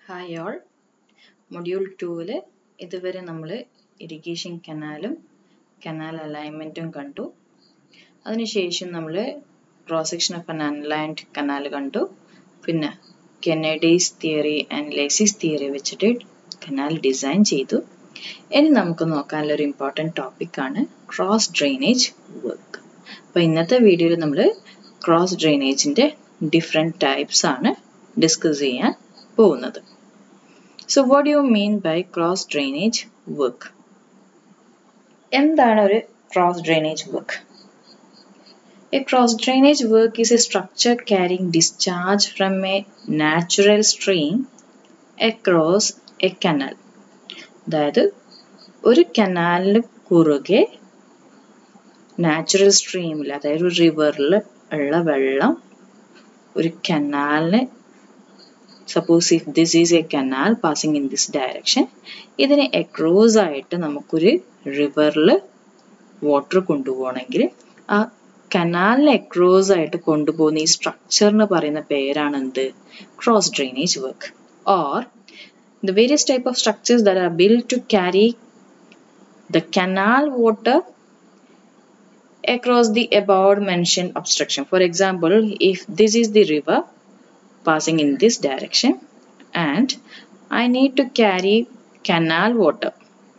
Hi all module ടൂവിൽ ഇതുവരെ നമ്മൾ ഇറിഗേഷൻ കനാലും കനാൽ അലൈൻമെൻറ്റും കണ്ടു അതിനുശേഷം നമ്മൾ cross section of an unlined canal കണ്ടു പിന്നെ Kennedy's theory and Lacey's theory വെച്ചിട്ട് കനാൽ ഡിസൈൻ ചെയ്തു ഇനി നമുക്ക് നോക്കാനുള്ള ഒരു ഇമ്പോർട്ടൻറ്റ് ടോപ്പിക്കാണ് ക്രോസ് ഡ്രെയിനേജ് വർക്ക് അപ്പോൾ ഇന്നത്തെ വീഡിയോയിൽ നമ്മൾ ക്രോസ് ഡ്രെയിനേജിൻ്റെ ഡിഫറെൻറ്റ് ടൈപ്സ് ആണ് ഡിസ്കസ് ചെയ്യാൻ പോകുന്നത് so what you mean by cross drainage work എന്താണ് ഒരു cross drainage work A cross drainage work is a structure carrying discharge from a natural stream across a canal. അതായത് ഒരു കനാലിന് കുറുകെ natural സ്ട്രീമിൽ അതായത് ഒരു റിവറിൽ ഉള്ള വെള്ളം ഒരു കനാലിന് suppose if this is a canal passing in this direction ഇതിനെ എക്രോസ് ആയിട്ട് നമുക്കൊരു റിവറിൽ വാട്ടർ കൊണ്ടുപോകണമെങ്കിൽ ആ കനാലിനെ എക്രോസ് ആയിട്ട് കൊണ്ടുപോകുന്ന ഈ സ്ട്രക്ചറിന് പറയുന്ന പേരാണ് എന്ത് cross drainage work or the various type of structures that are built to carry the canal water across the above mentioned obstruction. For example, if this is the river passing in this direction and I need to carry canal water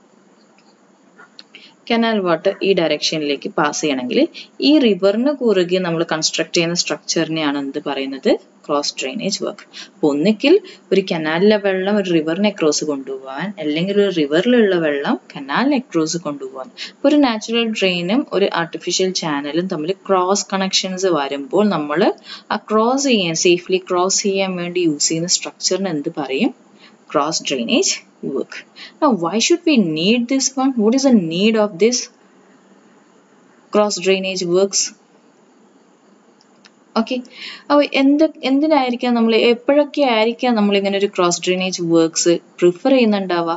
canal water ഈ ഡയറക്ഷനിലേക്ക് pass ചെയ്യണമെങ്കിൽ ഈ റിവറിന് കുറുകെ നമ്മൾ construct ചെയ്യുന്ന സ്ട്രക്ചറിനെയാണ് എന്ത് പറയുന്നത് cross drainage work അപ്പോൾ ഒന്നിക്കിൽ ഒരു കനാലിലെ വെള്ളം ഒരു റിവറിനെ ക്രോസ് കൊണ്ടുപോകാൻ അല്ലെങ്കിൽ ഒരു റിവറിലുള്ള വെള്ളം കനാലിനെ ക്രോസ് കൊണ്ടുപോകാൻ ഇപ്പോൾ ഒരു നാച്ചുറൽ ഡ്രെയിനും ഒരു ആർട്ടിഫിഷ്യൽ ചാനലും തമ്മിൽ ക്രോസ് കണക്ഷൻസ് വരുമ്പോൾ നമ്മൾ ആ ക്രോസ് ചെയ്യാൻ സേഫ്ലി ക്രോസ് ചെയ്യാൻ വേണ്ടി യൂസ് ചെയ്യുന്ന സ്ട്രക്ചറിന് എന്ത് പറയും cross drainage work. Now, why should we need this one? What is the need of this cross drainage works? Okay അപ്പോൾ എന്ത് എന്തിനായിരിക്കാം നമ്മൾ എപ്പോഴൊക്കെ ആയിരിക്കാം നമ്മൾ ഇങ്ങനെ ഒരു ക്രോസ് ഡ്രെയിനേജ് വർക്ക്സ് പ്രിഫർ ചെയ്യുന്നുണ്ടാവുക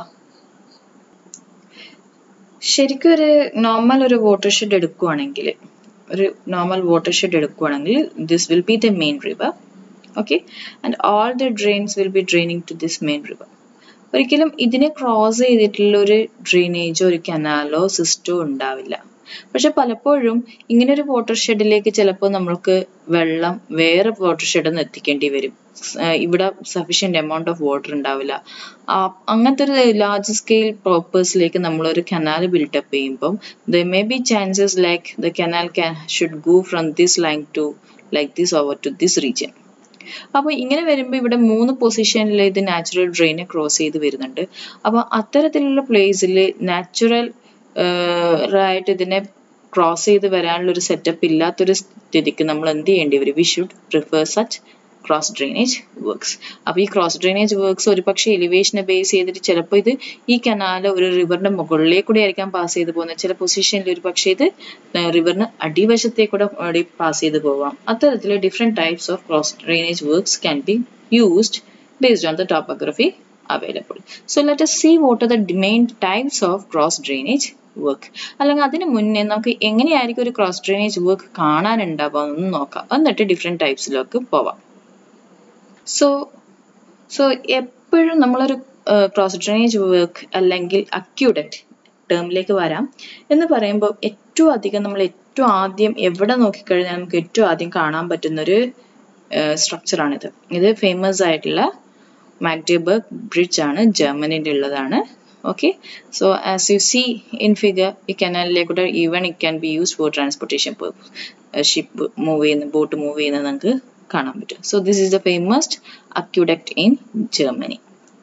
ശരിക്കും ഒരു നോർമൽ ഒരു വാട്ടർ ഷെഡ് എടുക്കുവാണെങ്കിൽ ഒരു നോർമൽ വാട്ടർ ഷെഡ് എടുക്കുവാണെങ്കിൽ this will be the main river okay and all the drains will be draining to this main river ഒരിക്കലും ഇതിനെ ക്രോസ് ചെയ്തിട്ടുള്ള ഒരു ഡ്രെയിനേജോ ഒരു കനാലോ സിസ്റ്റോ ഉണ്ടാവില്ല പക്ഷെ പലപ്പോഴും ഇങ്ങനെ ഒരു വാട്ടർ ഷെഡിലേക്ക് ചിലപ്പോൾ നമ്മൾക്ക് വെള്ളം വേറെ വാട്ടർ ഷെഡിൽ നിന്ന് എത്തിക്കേണ്ടി വരും ഇവിടെ സഫീഷ്യൻ്റ് എമൗണ്ട് ഓഫ് വാട്ടർ ഉണ്ടാവില്ല അങ്ങനത്തെ ഒരു ലാർജ് സ്കെയിൽ പ്രോപ്പേഴ്സിലേക്ക് നമ്മളൊരു കനാൽ ബിൽട്ടപ്പ് ചെയ്യുമ്പം the may be chances like the canal can should go from this line to like this over to this region അപ്പോൾ ഇങ്ങനെ വരുമ്പോൾ ഇവിടെ മൂന്ന് പൊസിഷനിൽ ഇത് നാച്ചുറൽ ഡ്രെയിനെ ക്രോസ് ചെയ്ത് വരുന്നുണ്ട് അപ്പോൾ അത്തരത്തിലുള്ള പ്ലേസിൽ നാച്ചുറൽ ആയിട്ട് ഇതിനെ ക്രോസ് ചെയ്ത് വരാനുള്ള ഒരു സെറ്റപ്പ് ഇല്ലാത്തൊരു സ്ഥിതിക്ക് നമ്മൾ എന്ത് ചെയ്യേണ്ടി വരും we should prefer such cross drainage works അപ്പോൾ ഈ ക്രോസ് ഡ്രെയിനേജ് വർക്ക്സ് ഒരു പക്ഷേ എലിവേഷനെ ബേസ് ചെയ്തിട്ട് ചിലപ്പോൾ ഇത് ഈ കനാല് ഒരു റിവറിന്റെ മുകളിലേക്ക് കൂടി ആയിരിക്കാം പാസ് ചെയ്ത് പോകുന്നത് ചില പൊസിഷനിൽ ഒരു പക്ഷേ ഇത് റിവറിന് അടിവശത്തേക്കൂടെ പാസ് ചെയ്ത് പോവാം അത്തരത്തിൽ different types of cross drainage works can be used based on the topography available. So let us see what are the main types of cross drainage work അല്ലെങ്കിൽ അതിന് മുന്നേ നമുക്ക് എങ്ങനെയായിരിക്കും ഒരു ക്രോസ് ഡ്രെയിനേജ് വർക്ക് കാണാനുണ്ടാവുക എന്ന് നോക്കാം എന്നിട്ട് ഡിഫറെൻറ്റ് ടൈപ്സിലേക്ക് പോവാം സോ സോ എപ്പോഴും നമ്മളൊരു ക്രോസ് ഡ്രെയിനേജ് വർക്ക് അല്ലെങ്കിൽ അക്യൂഡക്റ്റ് ടേമിലേക്ക് വരാം എന്ന് പറയുമ്പോൾ ഏറ്റവും അധികം നമ്മൾ ഏറ്റവും ആദ്യം എവിടെ നോക്കിക്കഴിഞ്ഞാൽ നമുക്ക് ഏറ്റവും ആദ്യം കാണാൻ പറ്റുന്നൊരു സ്ട്രക്ചറാണിത് ഇത് ഫേമസ് ആയിട്ടുള്ള മാഗ്ഡേബർഗ് ബ്രിഡ്ജ് ആണ് ജർമ്മനിയിൽ ഉള്ളതാണ് okay so as you see in figure ഈ കനാലിലേക്കൂടെ even it can be use for transportation ship move ചെയ്യുന്ന ബോട്ട് മൂവ് ചെയ്യുന്നത് നമുക്ക് കാണാൻ പറ്റും so this is the famous aqueduct in Germany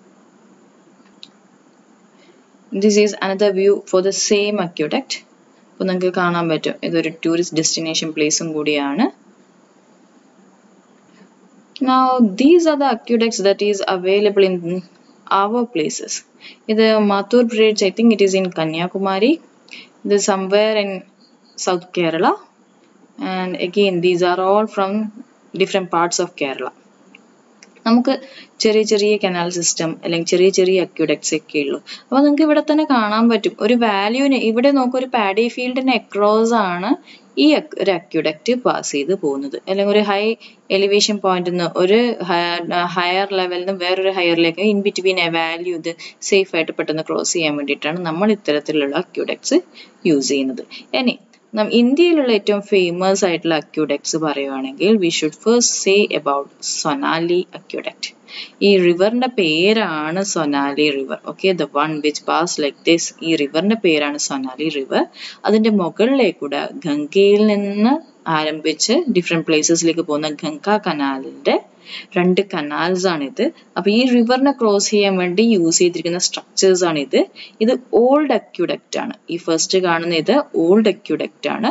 this is another view for the same aqueduct അപ്പോൾ നിങ്ങൾക്ക് കാണാൻ പറ്റും ഇതൊരു ടൂറിസ്റ്റ് ഡെസ്റ്റിനേഷൻ പ്ലേസും കൂടിയാണ് Now, these are the aqueducts that is available in our places. The Mathur Bridge, I think it is in Kanyakumari. It is somewhere in South Kerala. And again, these are all from different parts of Kerala. നമുക്ക് ചെറിയ ചെറിയ canal system അല്ലെങ്കിൽ ചെറിയ ചെറിയ അക്യൂഡക്ട്സ് ഒക്കെ ഉള്ളൂ അപ്പോൾ നിങ്ങൾക്ക് ഇവിടെ തന്നെ കാണാൻ പറ്റും ഒരു വാല്യൂവിന് ഇവിടെ നോക്കുക ഒരു പാഡി ഫീൽഡിന് അക്രോസ് ആണ് ഈ ac- ഒരു അക്യൂഡക്റ്റ് പാസ് ചെയ്ത് പോകുന്നത് അല്ലെങ്കിൽ ഒരു ഹൈ എലിവേഷൻ പോയിന്റ് നിന്ന് ഒരു ഹയർ ലെവലിൽ നിന്ന് വേറൊരു ഹയറിലേക്ക് ഇൻ ബിറ്റ്വീൻ എ വാല്യൂ ഇത് സേഫ് ആയിട്ട് പെട്ടെന്ന് ക്രോസ് ചെയ്യാൻ വേണ്ടിയിട്ടാണ് നമ്മൾ ഇത്തരത്തിലുള്ള അക്യൂഡക്ട്സ് യൂസ് ചെയ്യുന്നത് ഇനി നം ഇന്ത്യയിലുള്ള ഏറ്റവും ഫേമസ് ആയിട്ടുള്ള അക്യൂഡക്ട്സ് പറയുവാണെങ്കിൽ we should first say about Sonali aqueduct ഈ റിവറിന്റെ പേരാണ് Sonali river okay the one which pass like this ഈ റിവറിന്റെ പേരാണ് സൊനാലി റിവർ അതിന്റെ മുകളിലേക്കൂടെ ഗംഗയിൽ നിന്ന് ആരംഭിച്ച് ഡിഫറെന്റ് പ്ലേസസിലേക്ക് പോകുന്ന ഗംഗ കനാലിന്റെ രണ്ട് കനാൽസ് ആണ് ഇത് അപ്പൊ ഈ റിവറിനെ ക്രോസ് ചെയ്യാൻ വേണ്ടി യൂസ് ചെയ്തിരിക്കുന്ന സ്ട്രക്ചേഴ്സ് ആണ് ഇത് ഇത് ഓൾഡ് അക്യൂഡക്റ്റ് ആണ് ഈ ഫസ്റ്റ് കാണുന്ന ഇത് ഓൾഡ് അക്യൂഡക്റ്റ് ആണ്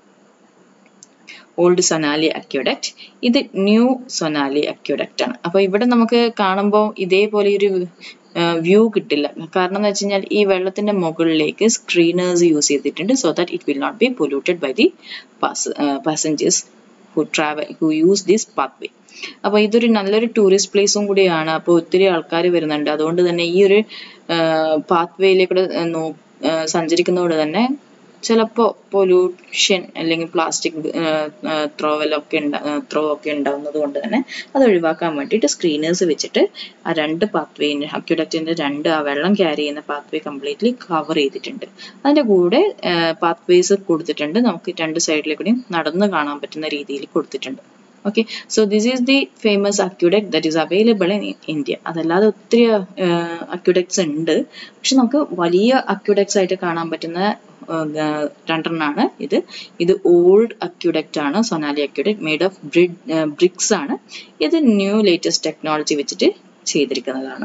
ഓൾഡ് സൊനാലി അക്യൂഡക്റ്റ് ഇത് ന്യൂ സൊനാലി അക്യൂഡക്റ്റ് ആണ് അപ്പൊ ഇവിടെ നമുക്ക് കാണുമ്പോൾ ഇതേപോലെ ഒരു വ്യൂ കിട്ടില്ല കാരണം എന്ന് വെച്ച് കഴിഞ്ഞാൽ ഈ വെള്ളത്തിന്റെ മുകളിലേക്ക് സ്ക്രീനേഴ്സ് യൂസ് ചെയ്തിട്ടുണ്ട് so that it will not be polluted by the passengers who travel who use this pathway അപ്പൊ ഇതൊരു നല്ലൊരു ടൂറിസ്റ്റ് പ്ലേസും കൂടിയാണ് അപ്പോൾ ഒത്തിരി ആൾക്കാർ വരുന്നുണ്ട് അതുകൊണ്ട് തന്നെ ഈ ഒരു പാത്വേയിലേക്കൂടെ സഞ്ചരിക്കുന്നതുകൊണ്ട് തന്നെ ചിലപ്പോൾ പൊല്യൂഷൻ അല്ലെങ്കിൽ പ്ലാസ്റ്റിക് ത്രോവലൊക്കെ ത്രോ ഒക്കെ ഉണ്ടാവുന്നത് കൊണ്ട് തന്നെ അത് ഒഴിവാക്കാൻ വേണ്ടിയിട്ട് സ്ക്രീനേഴ്സ് വെച്ചിട്ട് ആ രണ്ട് പാത്വേ അക്യുഡക്റ്റിന്റെ രണ്ട് ആ വെള്ളം ക്യാരി ചെയ്യുന്ന പാത്വേ കംപ്ലീറ്റ്ലി കവർ ചെയ്തിട്ടുണ്ട് അതിന്റെ കൂടെ പാത്വേസ് കൊടുത്തിട്ടുണ്ട് നമുക്ക് രണ്ട് സൈഡിലേക്കൂടെയും നടന്ന് കാണാൻ പറ്റുന്ന രീതിയിൽ കൊടുത്തിട്ടുണ്ട് okay so this is the famous aqueduct that is available in India അതല്ലാതെ ഒത്തിരി അക്യുഡക്ട്സ് ഉണ്ട് പക്ഷെ നമുക്ക് വലിയ അക്യുഡക്ട്സ് ആയിട്ട് കാണാൻ പറ്റുന്ന രണ്ടെണ്ണമാണ് ഇത് ഇത് ഓൾഡ് അക്യുഡക്റ്റ് ആണ് Sonali aqueduct made of bricks ആണ് ഇത് ന്യൂ ലേറ്റസ്റ്റ് ടെക്നോളജി വെച്ചിട്ട് ചെയ്തിരിക്കുന്നതാണ്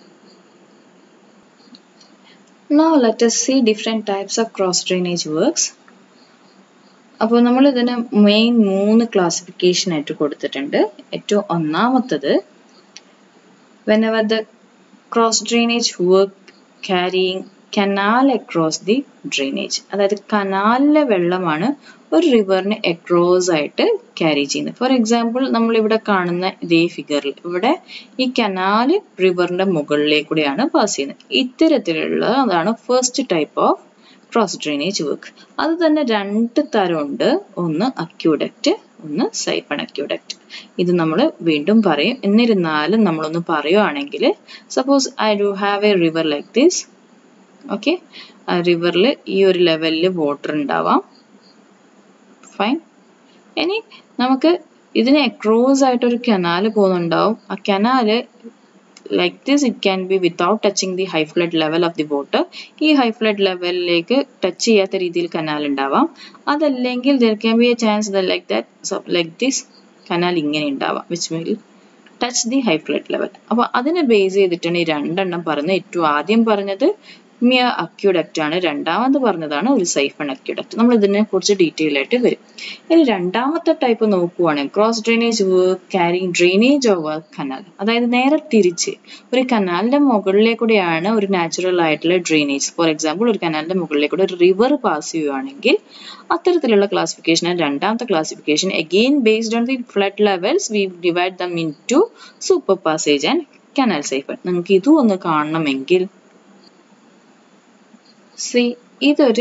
Now let us see different types of cross drainage works. അപ്പോൾ നമ്മൾ ഇതിന് മെയിൻ മൂന്ന് ക്ലാസിഫിക്കേഷൻ ആയിട്ട് കൊടുത്തിട്ടുണ്ട് ഏറ്റവും ഒന്നാമത്തത് whenever the cross drainage work carrying canal across the drainage അതായത് കനാലിലെ വെള്ളമാണ് ഒരു റിവറിന് അക്രോസ് ആയിട്ട് ക്യാരി ചെയ്യുന്നത് ഫോർ എക്സാമ്പിൾ നമ്മൾ ഇവിടെ കാണുന്ന ഇതേ ഫിഗറിൽ ഇവിടെ ഈ കനാല് റിവറിന്റെ മുകളിലേക്കൂടെയാണ് പാസ് ചെയ്യുന്നത് ഇത്തരത്തിലുള്ള അതാണ് first type of cross drainage work അത് തന്നെ രണ്ട് തരമുണ്ട് ഒന്ന് അക്യൂഡക്റ്റ് ഒന്ന് സൈപ്പൺ അക്യൂഡക്റ്റ് ഇത് നമ്മൾ വീണ്ടും പറയും എന്നിരുന്നാലും നമ്മളൊന്ന് പറയുവാണെങ്കിൽ suppose I do have a river like this okay റിവറിൽ ഈ ഒരു ലെവലിൽ വാട്ടർ ഉണ്ടാവാം ഫൈൻ ഇനി നമുക്ക് ഇതിന് അക്രോസ് ആയിട്ട് ഒരു കനാല് പോകുന്നുണ്ടാവും ആ canal like this it can be without touching the high flood level of the water ഈ ഹൈ ഫ്ലഡ് ലെവലിലേക്ക് ടച്ച് ചെയ്യാത്ത രീതിയിൽ കനാൽ ഉണ്ടാവാം അതല്ലെങ്കിൽ there can be a chance like that like this canal ഇങ്ങനെ ഉണ്ടാവാം which will touch the high flood level അപ്പൊ അതിനെ ബേസ് ചെയ്തിട്ടാണ് ഈ രണ്ടെണ്ണം പറഞ്ഞത് ഏറ്റവും ആദ്യം പറഞ്ഞത് മിയ അക്യൂഡക്റ്റ് ആണ് രണ്ടാമത് പറഞ്ഞതാണ് ഒരു സൈഫൺ അക്യൂഡക്റ്റ് നമ്മൾ ഇതിനെ കുറിച്ച് ഡീറ്റെയിൽ ആയിട്ട് വരും ഇനി രണ്ടാമത്തെ ടൈപ്പ് നോക്കുവാണെങ്കിൽ cross drainage work carrying drainage over canal അതായത് നേരെ തിരിച്ച് ഒരു കനാലിന്റെ മുകളിലേക്കൂടെയാണ് ഒരു നാച്ചുറൽ ആയിട്ടുള്ള ഡ്രെയിനേജ് ഫോർ എക്സാമ്പിൾ ഒരു കനാലിന്റെ മുകളിലേക്കൂടെ ഒരു റിവർ പാസ് ചെയ്യുവാണെങ്കിൽ അത്തരത്തിലുള്ള ക്ലാസിഫിക്കേഷൻ രണ്ടാമത്തെ classification again based on the flood levels we divide them into super passage and canal siphon നിങ്ങൾക്ക് ഇതും ഒന്ന് കാണണമെങ്കിൽ സി ഇതൊരു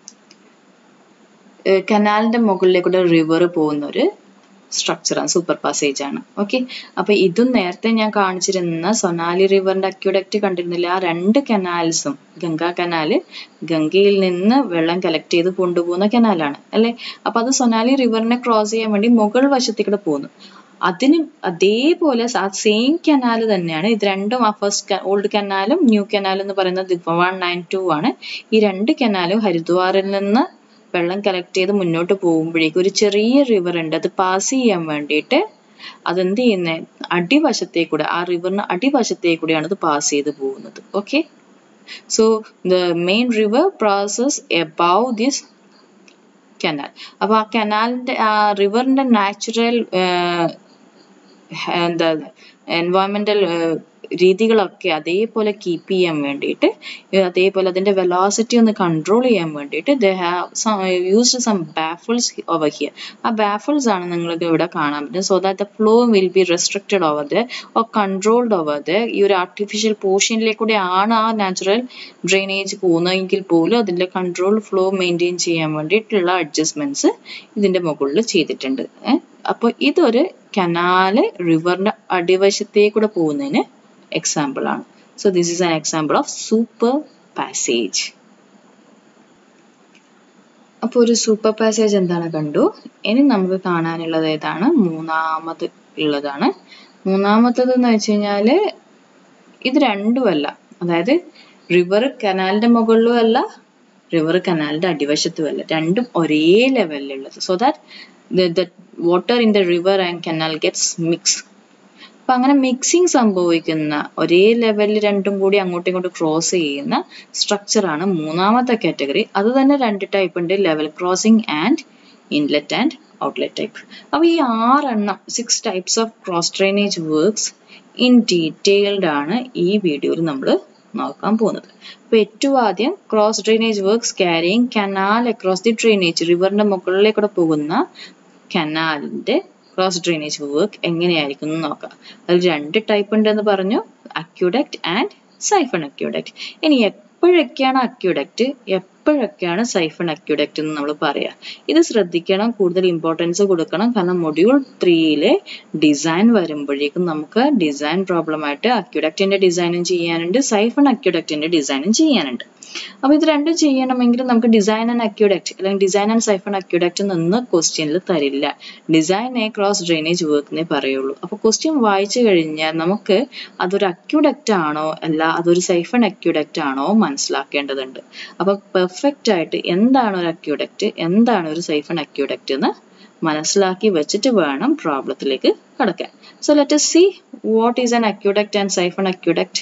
കനാലിന്റെ മുകളിലേക്കൂടെ റിവർ പോകുന്ന ഒരു സ്ട്രക്ചറാണ് സൂപ്പർ പാസേജ് ആണ് ഓക്കെ അപ്പൊ ഇതും നേരത്തെ ഞാൻ കാണിച്ചിരുന്ന സൊനാലി റിവറിന്റെ അക്യൂഡക്റ്റ് കണ്ടിരുന്നില്ല ആ രണ്ട് കനാൽസും ഗംഗാ കനാല് ഗംഗയിൽ നിന്ന് വെള്ളം കളക്ട് ചെയ്ത് കൊണ്ടുപോകുന്ന കനാലാണ് അല്ലെ അപ്പൊ അത് സൊനാലി റിവറിനെ ക്രോസ് ചെയ്യാൻ വേണ്ടി മുകൾ വശത്തേക്കൂടെ പോകുന്നു അതിന് അതേപോലെ ആ സെയിം കനാൽ തന്നെയാണ് ഇത് രണ്ടും ആ ഫസ്റ്റ് ഓൾഡ് കനാലും ന്യൂ കനാലും എന്ന് പറയുന്നത് വൺ നയൻ ടു ആണ് ഈ രണ്ട് കനാലും ഹരിദ്വാറിൽ നിന്ന് വെള്ളം കളക്ട് ചെയ്ത് മുന്നോട്ട് പോകുമ്പോഴേക്കും ഒരു ചെറിയ റിവർ ഉണ്ട് അത് പാസ് ചെയ്യാൻ വേണ്ടിയിട്ട് അതെന്ത് ചെയ്യുന്നത് അടിവശത്തേക്കൂടെ ആ റിവറിന് അടിവശത്തേക്കൂടെയാണ് അത് പാസ് ചെയ്ത് പോകുന്നത് okay so the main river process above this canal അപ്പൊ ആ കനാലിന്റെ ആ റിവറിന്റെ നാച്ചുറൽ എന്താ എൻവയോൺമെന്റൽ രീതികളൊക്കെ അതേപോലെ കീപ്പ് ചെയ്യാൻ വേണ്ടിയിട്ട് അതേപോലെ അതിന്റെ വെലോസിറ്റി ഒന്ന് കൺട്രോൾ ചെയ്യാൻ വേണ്ടിയിട്ട് they have used some baffles over here ആ ബാഫിൾസ് ആണ് നിങ്ങൾക്ക് ഇവിടെ കാണാൻ പറ്റും so that the flow will be restricted over the or controlled over the ഈ ഒരു ആർട്ടിഫിഷ്യൽ പോർഷനിലേക്കൂടെ ആണ് ആ നാച്ചുറൽ ഡ്രെയിനേജ് പോകുന്നതെങ്കിൽ പോലും അതിന്റെ കൺട്രോൾ ഫ്ലോ മെയിൻറ്റെയിൻ ചെയ്യാൻ വേണ്ടിയിട്ടുള്ള അഡ്ജസ്റ്റ്മെന്റ്സ് ഇതിന്റെ മുകളിൽ ചെയ്തിട്ടുണ്ട് അപ്പോൾ ഇതൊരു കനാല് റിവറിന്റെ അടിവശത്തേക്കൂടെ പോകുന്നതിന് എക്സാമ്പിൾ ആണ് so this is an example of super passage അപ്പോൾ ഒരു സൂപ്പർ പാസേജ് എന്താണ് കണ്ടു ഇനി നമുക്ക് കാണാനുള്ളത് ഏതാണ് മൂന്നാമത് ഉള്ളതാണ് മൂന്നാമത്തത് എന്ന് വെച്ച് കഴിഞ്ഞാല് ഇത് രണ്ടുമല്ല അതായത് റിവർ കനാലിന്റെ മുകളിലും അല്ല റിവർ കനാലിന്റെ അടിവശത്തുമല്ല രണ്ടും ഒരേ ലെവലിലുള്ളത് so that the water in the river and canal gets mix അപ്പൊ അങ്ങനെ മിക്സിംഗ് സംഭവിക്കുന്ന ഒരേ ലെവലിൽ രണ്ടും കൂടി അങ്ങോട്ടും ഇങ്ങോട്ടും ക്രോസ് ചെയ്യുന്ന സ്ട്രക്ചർ ആണ് മൂന്നാമത്തെ കാറ്റഗറി അത് തന്നെ രണ്ട് ടൈപ്പ് ഉണ്ട് level crossing and inlet and outlet type അപ്പൊ ഈ ആറെണ്ണം six types of cross drainage works in detailed ആണ് ഈ വീഡിയോയിൽ നമ്മൾ നോക്കാൻ പോകുന്നത് അപ്പൊ ഏറ്റവും ആദ്യം cross drainage works carrying canal across the drainage റിവറിന്റെ മുകളിലേക്കൂടെ പോകുന്ന കനാലിന്റെ ക്രോസ് ഡ്രെയിനേജ് വർക്ക് എങ്ങനെയായിരിക്കും എന്ന് നോക്കാം അതിൽ രണ്ട് ടൈപ്പ് ഉണ്ടെന്ന് പറഞ്ഞു അക്യൂഡക്റ്റ് ആൻഡ് സൈഫൺ അക്യൂഡക്റ്റ് ഇനി എപ്പോഴൊക്കെയാണ് അക്യൂഡക്റ്റ് എപ്പോഴൊക്കെയാണ് സൈഫൺ അക്യൂഡക്റ്റ് എന്ന് നമ്മൾ പറയാം ഇത് ശ്രദ്ധിക്കണം കൂടുതൽ ഇമ്പോർട്ടൻസ് കൊടുക്കണം കാരണം മൊഡ്യൂൾ ത്രീയിലെ ഡിസൈൻ വരുമ്പോഴേക്കും നമുക്ക് ഡിസൈൻ പ്രോബ്ലം ആയിട്ട് അക്യൂഡക്റ്റിന്റെ ഡിസൈനും ചെയ്യാനുണ്ട് സൈഫൺ അക്യൂഡക്റ്റിന്റെ ഡിസൈനും ചെയ്യാനുണ്ട് അപ്പൊ ഇത് രണ്ടും ചെയ്യണമെങ്കിൽ നമുക്ക് ഡിസൈൻ ആൻഡ് അക്യൂഡക്റ്റ് അല്ലെങ്കിൽ ഡിസൈൻ ആൻഡ് സൈഫൺ അക്യൂഡക്റ്റ് നിന്ന് ക്വസ്റ്റ്യനിൽ തരില്ല design a cross drainage work എന്നേ പറയുള്ളൂ അപ്പൊ ക്വസ്റ്റ്യൻ വായിച്ചു കഴിഞ്ഞാൽ നമുക്ക് അതൊരു അക്യൂഡക്റ്റ് ആണോ അല്ല അതൊരു സൈഫൺ അക്യൂഡക്റ്റ് ആണോ മനസ്സിലാക്കേണ്ടതുണ്ട് അപ്പൊ പെർഫെക്റ്റ് ആയിട്ട് എന്താണ് ഒരു അക്യൂഡക്റ്റ് എന്താണ് ഒരു സൈഫൺ അക്യൂഡക്റ്റ് എന്ന് മനസ്സിലാക്കി വെച്ചിട്ട് വേണം പ്രോബ്ലത്തിലേക്ക് കടക്കാൻ so let see what is an aqueduct and siphon aqueduct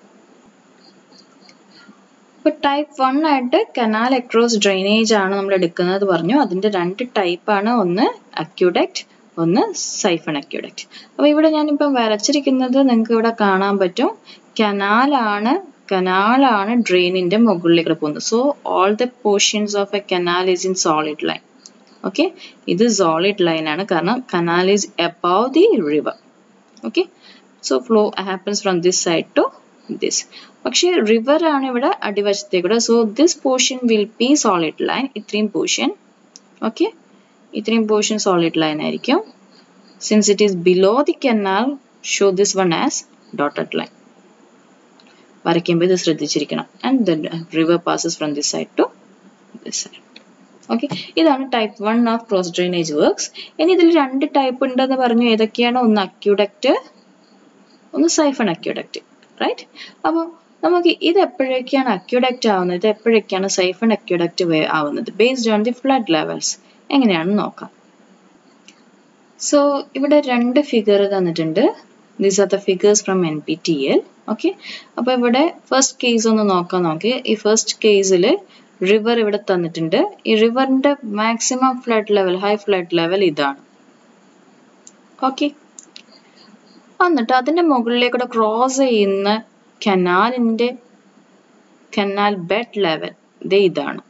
ഇപ്പൊ ടൈപ്പ് വൺ ആയിട്ട് കനാൽ അക്രോസ് ഡ്രെയിനേജ് ആണ് നമ്മൾ എടുക്കുന്നത് പറഞ്ഞു അതിന്റെ രണ്ട് ടൈപ്പ് ആണ് ഒന്ന് അക്യൂഡക്റ്റ് ഒന്ന് സൈഫൺ അക്യൂഡക്റ്റ് അപ്പൊ ഇവിടെ ഞാനിപ്പം വരച്ചിരിക്കുന്നത് നിങ്ങൾക്ക് ഇവിടെ കാണാൻ പറ്റും കനാലാണ് കനാലാണ് ഡ്രെയിനിന്റെ മുകളിലേക്ക് പോകുന്നത് so all the portions of a canal is in solid line okay ഇത് സോളിഡ് ലൈൻ ആണ് കാരണം canal is above the river okay so flow happens from this side to this പക്ഷേ റിവർ ആണ് ഇവിടെ അടിവശത്തേക്കൂടെ so this portion will be solid line ഇത്രയും portion okay ഇത്രയും portion solid line ആയിരിക്കും since it is below the canal show this one as dotted line വരയ്ക്കുമ്പോൾ ഇത് ശ്രദ്ധിച്ചിരിക്കണം and the river passes from this side to this side okay ഇതാണ് type one of cross drainage works ഇനി ഇതിൽ രണ്ട് type ഉണ്ടെന്ന് പറഞ്ഞു ഏതൊക്കെയാണ് ഒന്ന് അക്യൂഡക്റ്റ് ഒന്ന് സൈഫൺ അക്യൂഡക്റ്റ് റൈറ്റ് അപ്പോൾ നമുക്ക് ഇത് എപ്പോഴൊക്കെയാണ് അക്യൂഡക്റ്റ് ആവുന്നത് ഇത് എപ്പോഴൊക്കെയാണ് സൈഫൺ അക്യൂഡക്റ്റ് ആവുന്നത് based on the flood levels എങ്ങനെയാണെന്ന് നോക്കാം സോ ഇവിടെ രണ്ട് ഫിഗർ തന്നിട്ടുണ്ട് these are the figures from N P T L okay അപ്പോൾ ഇവിടെ ഫസ്റ്റ് കേസ് ഒന്ന് നോക്കാം നമുക്ക് ഈ ഫസ്റ്റ് കേസിൽ റിവർ ഇവിടെ തന്നിട്ടുണ്ട് ഈ റിവറിന്റെ maximum flood level high flood level ഇതാണ് ഓക്കെ എന്നിട്ട് അതിന്റെ മുകളിലേക്കൂടെ ക്രോസ് ചെയ്യുന്ന കനാലിന്റെ കനാൽ ബെഡ് ലെവൽ ഇത് ഇതാണ്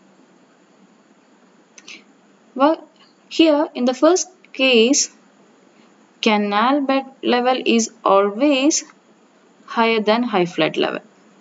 here in the first case canal bed level is always higher than high flood level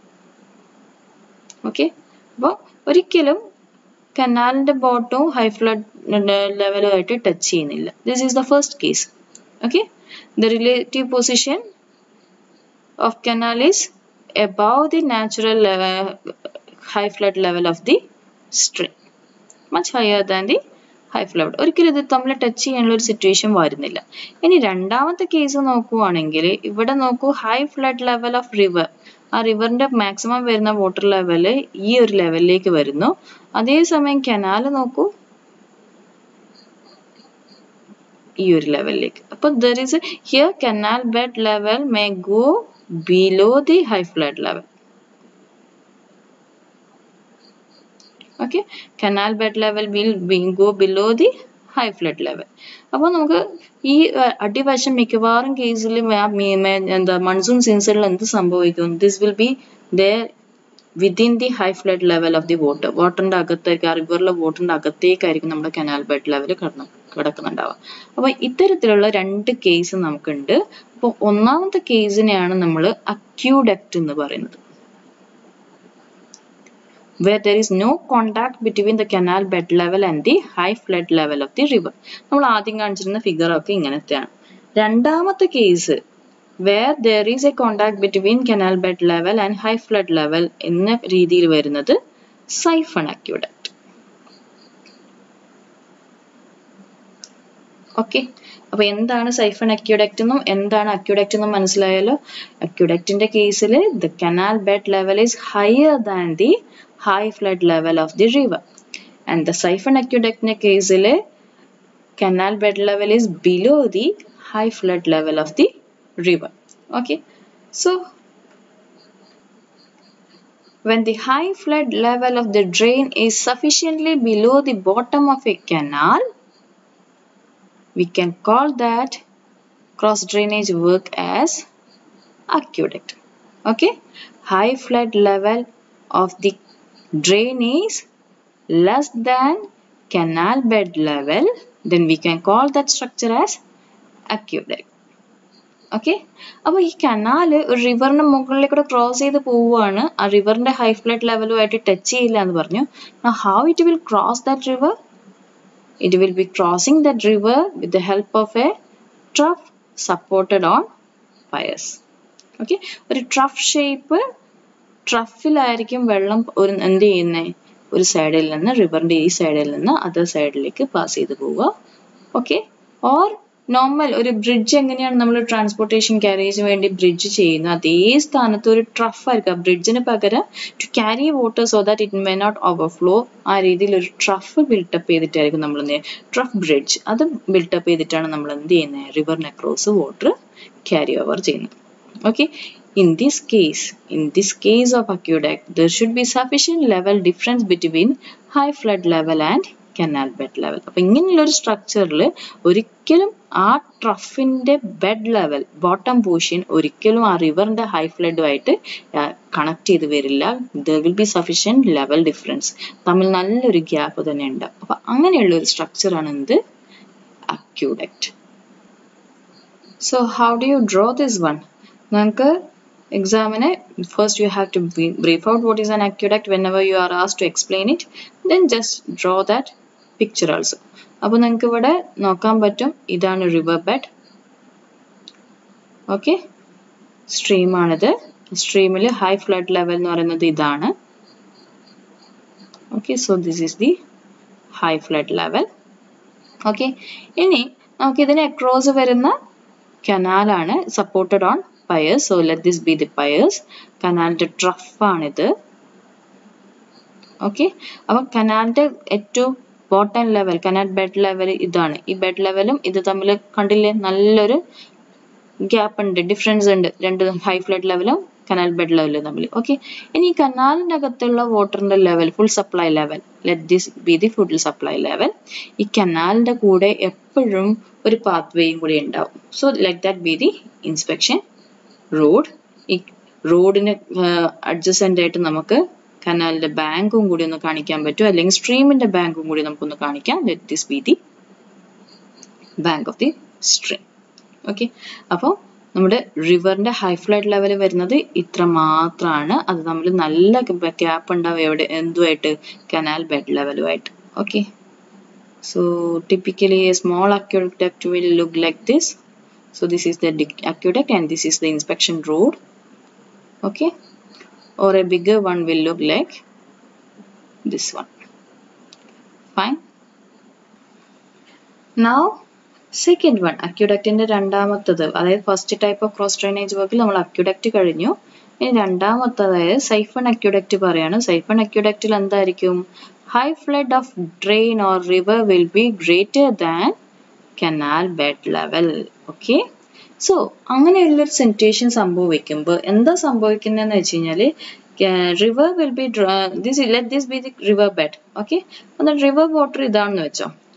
okay അപ്പോൾ ഒരിക്കലും കനാലിന്റെ ബോട്ടവും ഹൈ ഫ്ലഡ് ലെവലുമായിട്ട് ടച്ച് ചെയ്യുന്നില്ല this is the first case okay the relative position of canal is above the natural level, high flood level of the stream much higher than the high flood ഒരിക്കലും ഇത് തമ്മിൽ touch ചെയ്യാനുള്ള ഒരു situation വരുന്നില്ല ഇനി രണ്ടാമത്തെ case നോക്കുവാണെങ്കിൽ ഇവിടെ നോക്കൂ high flood level of river ആ റിവറിന്റെ മാക്സിമം വരുന്ന വാട്ടർ ലെവല് ഈ ഒരു ലെവലിലേക്ക് വരുന്നു അതേസമയം കനാൽ നോക്കൂ ഈ ഒരു ലെവലിലേക്ക് അപ്പൊ there is here canal bed level may go below the high flood level okay canal bed level will be, go below the high flood level അപ്പോൾ നമുക്ക് ഈ അടിവശം മിക്കവാറും കേസിൽ എന്താ മൺസൂൺ സീസണിൽ എന്ത് സംഭവിക്കും this will be the within the high flood level of the water വാട്ടറിന്റെ അകത്തേക്ക് ആ റിവറിലെ വാട്ടറിന്റെ അകത്തേക്കായിരിക്കും നമ്മുടെ കനാൽ ബെഡ് ലെവൽ കിടന്ന് കിടക്കുന്നുണ്ടാവുക അപ്പോൾ ഇത്തരത്തിലുള്ള രണ്ട് കേസ് നമുക്കുണ്ട് അപ്പോൾ ഒന്നാമത്തെ കേസിനെയാണ് നമ്മൾ അക്യൂഡക്റ്റ് എന്ന് പറയുന്നത് where there is no contact between the canal bed level and the high flood level of the river. നമ്മൾ ആദ്യം കാണിച്ചിരുന്ന ഫിഗർ ഒക്കെ ഇങ്ങനത്തെയാണ് രണ്ടാമത്തെ case where there is a contact between canal bed level and high flood level എന്ന രീതിയിൽ വരുന്നത് siphon aqueduct okay അപ്പൊ എന്താണ് സൈഫൺ അക്യൂഡക്റ്റ് എന്നും എന്താണ് അക്യൂഡക്റ്റ് എന്നും മനസ്സിലായല്ലോ അക്യൂഡക്റ്റിന്റെ കേസിൽ the canal bed level is higher than the high flood level of the river. And the siphon aqueduct case canal bed level is below the high flood level of the river. Okay. So when the high flood level of the drain is sufficiently below the bottom of a canal, we can call that cross drainage work as aqueduct. Okay. High flood level of the drain is less than canal bed level then we can call that structure as aqueduct okay അപ്പോൾ ഈ canal ഒരു റിവറിന്റെ മുകളിലേക്കൂടെ cross ചെയ്ത് പോവുകയാണ് ആ റിവറിന്റെ high flood ലെവലുമായിട്ട് touch ചെയ്യില്ല എന്ന് പറഞ്ഞു how it will cross that river it will be crossing that river with the help of a trough supported on piers okay ഒരു ട്രഫ് ഷേപ്പ് ട്രഫിലായിരിക്കും വെള്ളം ഒരു എന്ത് ചെയ്യുന്നത് ഒരു സൈഡിൽ നിന്ന് റിവറിന്റെ ഈ സൈഡിൽ നിന്ന് അതർ സൈഡിലേക്ക് പാസ് ചെയ്ത് പോവുക ഓക്കെ ഓർ നോർമൽ ഒരു ബ്രിഡ്ജ് എങ്ങനെയാണ് നമ്മൾ ട്രാൻസ്പോർട്ടേഷൻ ക്യാരേജിന് വേണ്ടി ബ്രിഡ്ജ് ചെയ്യുന്നത് അതേ സ്ഥാനത്ത് ഒരു ട്രഫ് ആയിരിക്കും ബ്രിഡ്ജിന് പകരം to carry water so that it may not overflow ആ രീതിയിൽ ഒരു ട്രഫ് ബിൽട്ടപ്പ് ചെയ്തിട്ടായിരിക്കും നമ്മൾ എന്ത് ട്രഫ് ബ്രിഡ്ജ് അത് ബിൽട്ടപ്പ് ചെയ്തിട്ടാണ് നമ്മൾ എന്ത് ചെയ്യുന്നത് റിവറിന് അക്രോസ് വാട്ടർ ക്യാരി ഓവർ ചെയ്യുന്നത് okay in this case in this case of aqueduct there should be sufficient level difference between high flood level and canal bed level അപ്പൊ ഇങ്ങനെയുള്ള ഒരു സ്ട്രക്ചറിൽ ഒരിക്കലും ആ ട്രഫിന്റെ ബെഡ് ലെവൽ ബോട്ടം പോർഷൻ ഒരിക്കലും ആ റിവറിന്റെ ഹൈ ഫ്ലഡുമായിട്ട് കണക്ട് ചെയ്ത് വരില്ല there will be sufficient level difference തമ്മിൽ നല്ലൊരു ഗ്യാപ്പ് തന്നെ ഉണ്ടാവും അപ്പൊ അങ്ങനെയുള്ള ഒരു സ്ട്രക്ചറാണ് എന്ത് aqueduct so how do you draw this one നമുക്ക് എക്സാമിന് first you have to brief out what is an aqueduct whenever you are ആസ് to explain it then just draw that picture also അപ്പോൾ നിങ്ങൾക്ക് ഇവിടെ നോക്കാൻ പറ്റും ഇതാണ് river bed okay സ്ട്രീമാണിത് സ്ട്രീമിൽ ഹൈ ഫ്ലഡ് ലെവൽ എന്ന് പറയുന്നത് ഇതാണ് okay so this is the high flood level okay ഇനി നമുക്ക് ഇതിന് അക്രോസ് വരുന്ന കനാലാണ് supported on piers so let this be the piers കനാലിന്റെ ട്രഫ് ആണിത് ഓക്കെ അപ്പൊ കനാലിന്റെ ഏറ്റവും bottom level canal bed level ഇതാണ് ഈ ബെഡ് ലെവലും ഇത് തമ്മിൽ കണ്ടില്ലേ നല്ലൊരു ഗ്യാപ്പ് ഉണ്ട് ഡിഫറൻസ് ഉണ്ട് രണ്ട് ഹൈ ഫ്ലഡ് ലെവലും കനാൽ ബെഡ് ലെവലും തമ്മിൽ ഓക്കെ ഇനി ഈ കനാലിന്റെ അകത്തുള്ള വാട്ടറിന്റെ level full supply level let this be the full supply level ഈ കനാലിന്റെ കൂടെ എപ്പോഴും ഒരു പാത്ത് വേയും കൂടി ഉണ്ടാവും so let that be the inspection road ഈ റോഡിന് അഡ്ജസ്റ്റൻ്റ് ആയിട്ട് നമുക്ക് കനാലിന്റെ ബാങ്കും കൂടി ഒന്ന് കാണിക്കാൻ പറ്റും അല്ലെങ്കിൽ സ്ട്രീമിന്റെ ബാങ്കും കൂടി നമുക്കൊന്ന് കാണിക്കാം let this be the bank of the stream okay അപ്പോൾ നമ്മുടെ റിവറിന്റെ ഹൈ ഫ്ലഡ് ലെവൽ വരുന്നത് ഇത്ര മാത്രമാണ് അത് നമ്മൾ നല്ല ഗ്യാപ്പ് ഉണ്ടാവും എവിടെ എന്തുമായിട്ട് കനാൽ ബെഡ് ലെവലുമായിട്ട് okay so typically a small aqueduct will look like this So this is the aqueduct and this is the inspection road. Okay. Or a bigger one will look like this one. Fine. Now second one അക്യുഡക്റ്റിന്റെ രണ്ടാമത്തത് അതായത് first type of cross drainage വർക്കിൽ നമ്മൾ aqueduct കഴിഞ്ഞു ഇനി രണ്ടാമത്തതായ siphon aqueduct പറയാണ് siphon അക്യുഡക്റ്റിൽ എന്തായിരിക്കും high flood of drain or river will be greater than canal bed level okay so അങ്ങനെയുള്ളൊരു സിറ്റുവേഷൻ സംഭവിക്കുമ്പോൾ എന്താ സംഭവിക്കുന്നതെന്ന് വെച്ച് കഴിഞ്ഞാൽ river will be this let this be the river bed okay എന്നാൽ റിവർ വാട്ടർ ഇതാണെന്ന് വെച്ചോ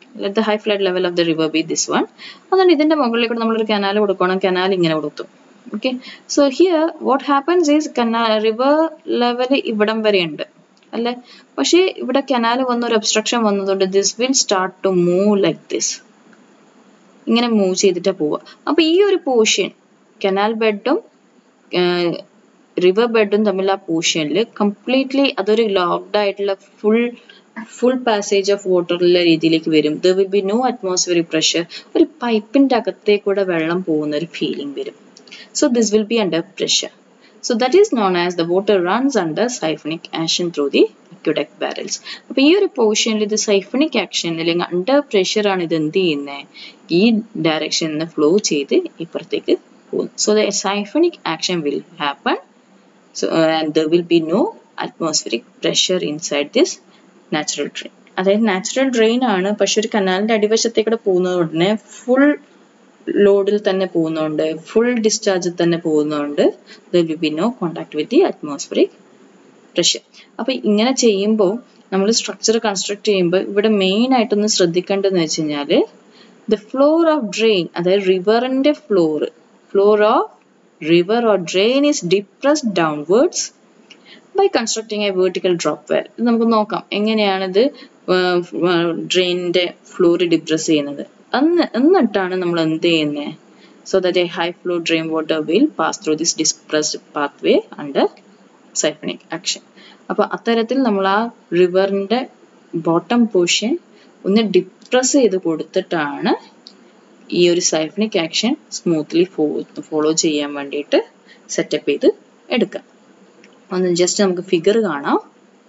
let the high flood level of the river be this one അതുകൊണ്ട് ഇതിന്റെ മുകളിലേക്ക് നമ്മളൊരു കനാൽ കൊടുക്കണം കനാൽ ഇങ്ങനെ കൊടുത്തു okay so here what happens is കനാ റിവർ ലെവൽ ഇവിടം വരെ ഉണ്ട് അല്ലെ പക്ഷേ ഇവിടെ കനാൽ വന്ന ഒരു ഒബ്സ്ട്രക്ഷൻ വന്നതുകൊണ്ട് this will start to move like this ഇങ്ങനെ മൂവ് ചെയ്തിട്ടാ പോവുക അപ്പൊ ഈ ഒരു പോർഷൻ കനാൽ ബെഡും റിവർ ബെഡും തമ്മിൽ ആ പോർഷനിൽ കംപ്ലീറ്റ്ലി അതൊരു ലോക്ക്ഡ് ആയിട്ടുള്ള ഫുൾ ഫുൾ പാസേജ് ഓഫ് വാട്ടറിലെ രീതിയിലേക്ക് വരും there will be no atmospheric pressure ഒരു പൈപ്പിന്റെ അകത്തേക്കൂടെ വെള്ളം പോകുന്ന ഒരു ഫീലിംഗ് വരും so this will be under pressure So that is known as the water runs under siphonic action through the aqueduct barrels. അപ്പോൾ ഈ ഒരു പോർഷനിൽ ഇത് സൈഫണിക് ആക്ഷൻ അല്ലെങ്കിൽ അണ്ടർ പ്രഷർ ആണ് ഇത് എന്ത് ചെയ്യുന്നത് ഈ ഡയറക്ഷനിൽ നിന്ന് ഫ്ലോ ചെയ്ത് ഇപ്പുറത്തേക്ക് പോകുന്നു so the siphonic action will happen so and there will be no atmospheric pressure inside this natural drain അതായത് നാച്ചുറൽ ഡ്രെയിൻ ആണ് പക്ഷെ ഒരു കനാലിന്റെ അടിവശത്തേക്കൂടെ പോകുന്നത് ഉടനെ ഫുൾ ലോഡിൽ തന്നെ പോകുന്നതുകൊണ്ട് ഫുൾ ഡിസ്ചാർജിൽ തന്നെ പോകുന്നതുകൊണ്ട് there will be no contact with the atmospheric pressure അപ്പൊ ഇങ്ങനെ ചെയ്യുമ്പോൾ നമ്മൾ സ്ട്രക്ചർ കൺസ്ട്രക്ട് ചെയ്യുമ്പോൾ ഇവിടെ മെയിൻ ആയിട്ടൊന്ന് ശ്രദ്ധിക്കേണ്ടതെന്ന് വെച്ച് കഴിഞ്ഞാൽ ദ ഫ്ലോർ ഓഫ് ഡ്രെയിൻ അതായത് റിവറിന്റെ floor floor of river or drain is depressed downwards by constructing a vertical drop well ഇത് നമുക്ക് നോക്കാം എങ്ങനെയാണിത് ഡ്രെയിനിന്റെ ഫ്ലോർ ഡിപ്രസ് ചെയ്യുന്നത് അന്ന് എന്നിട്ടാണ് നമ്മൾ എന്ത് ചെയ്യുന്നത് so that a high flow drain water will pass through this depressed pathway under siphonic action അപ്പൊ അത്തരത്തിൽ നമ്മൾ ആ റിവറിന്റെ ബോട്ടം പോർഷൻ ഒന്ന് ഡിപ്രസ് ചെയ്ത് കൊടുത്തിട്ടാണ് ഈ ഒരു സൈഫണിക് ആക്ഷൻ സ്മൂത്ത്ലി ഫോളോ ചെയ്യാൻ വേണ്ടിയിട്ട് സെറ്റപ്പ് ചെയ്ത് എടുക്കാം ഒന്ന് ജസ്റ്റ് നമുക്ക് ഫിഗർ കാണാം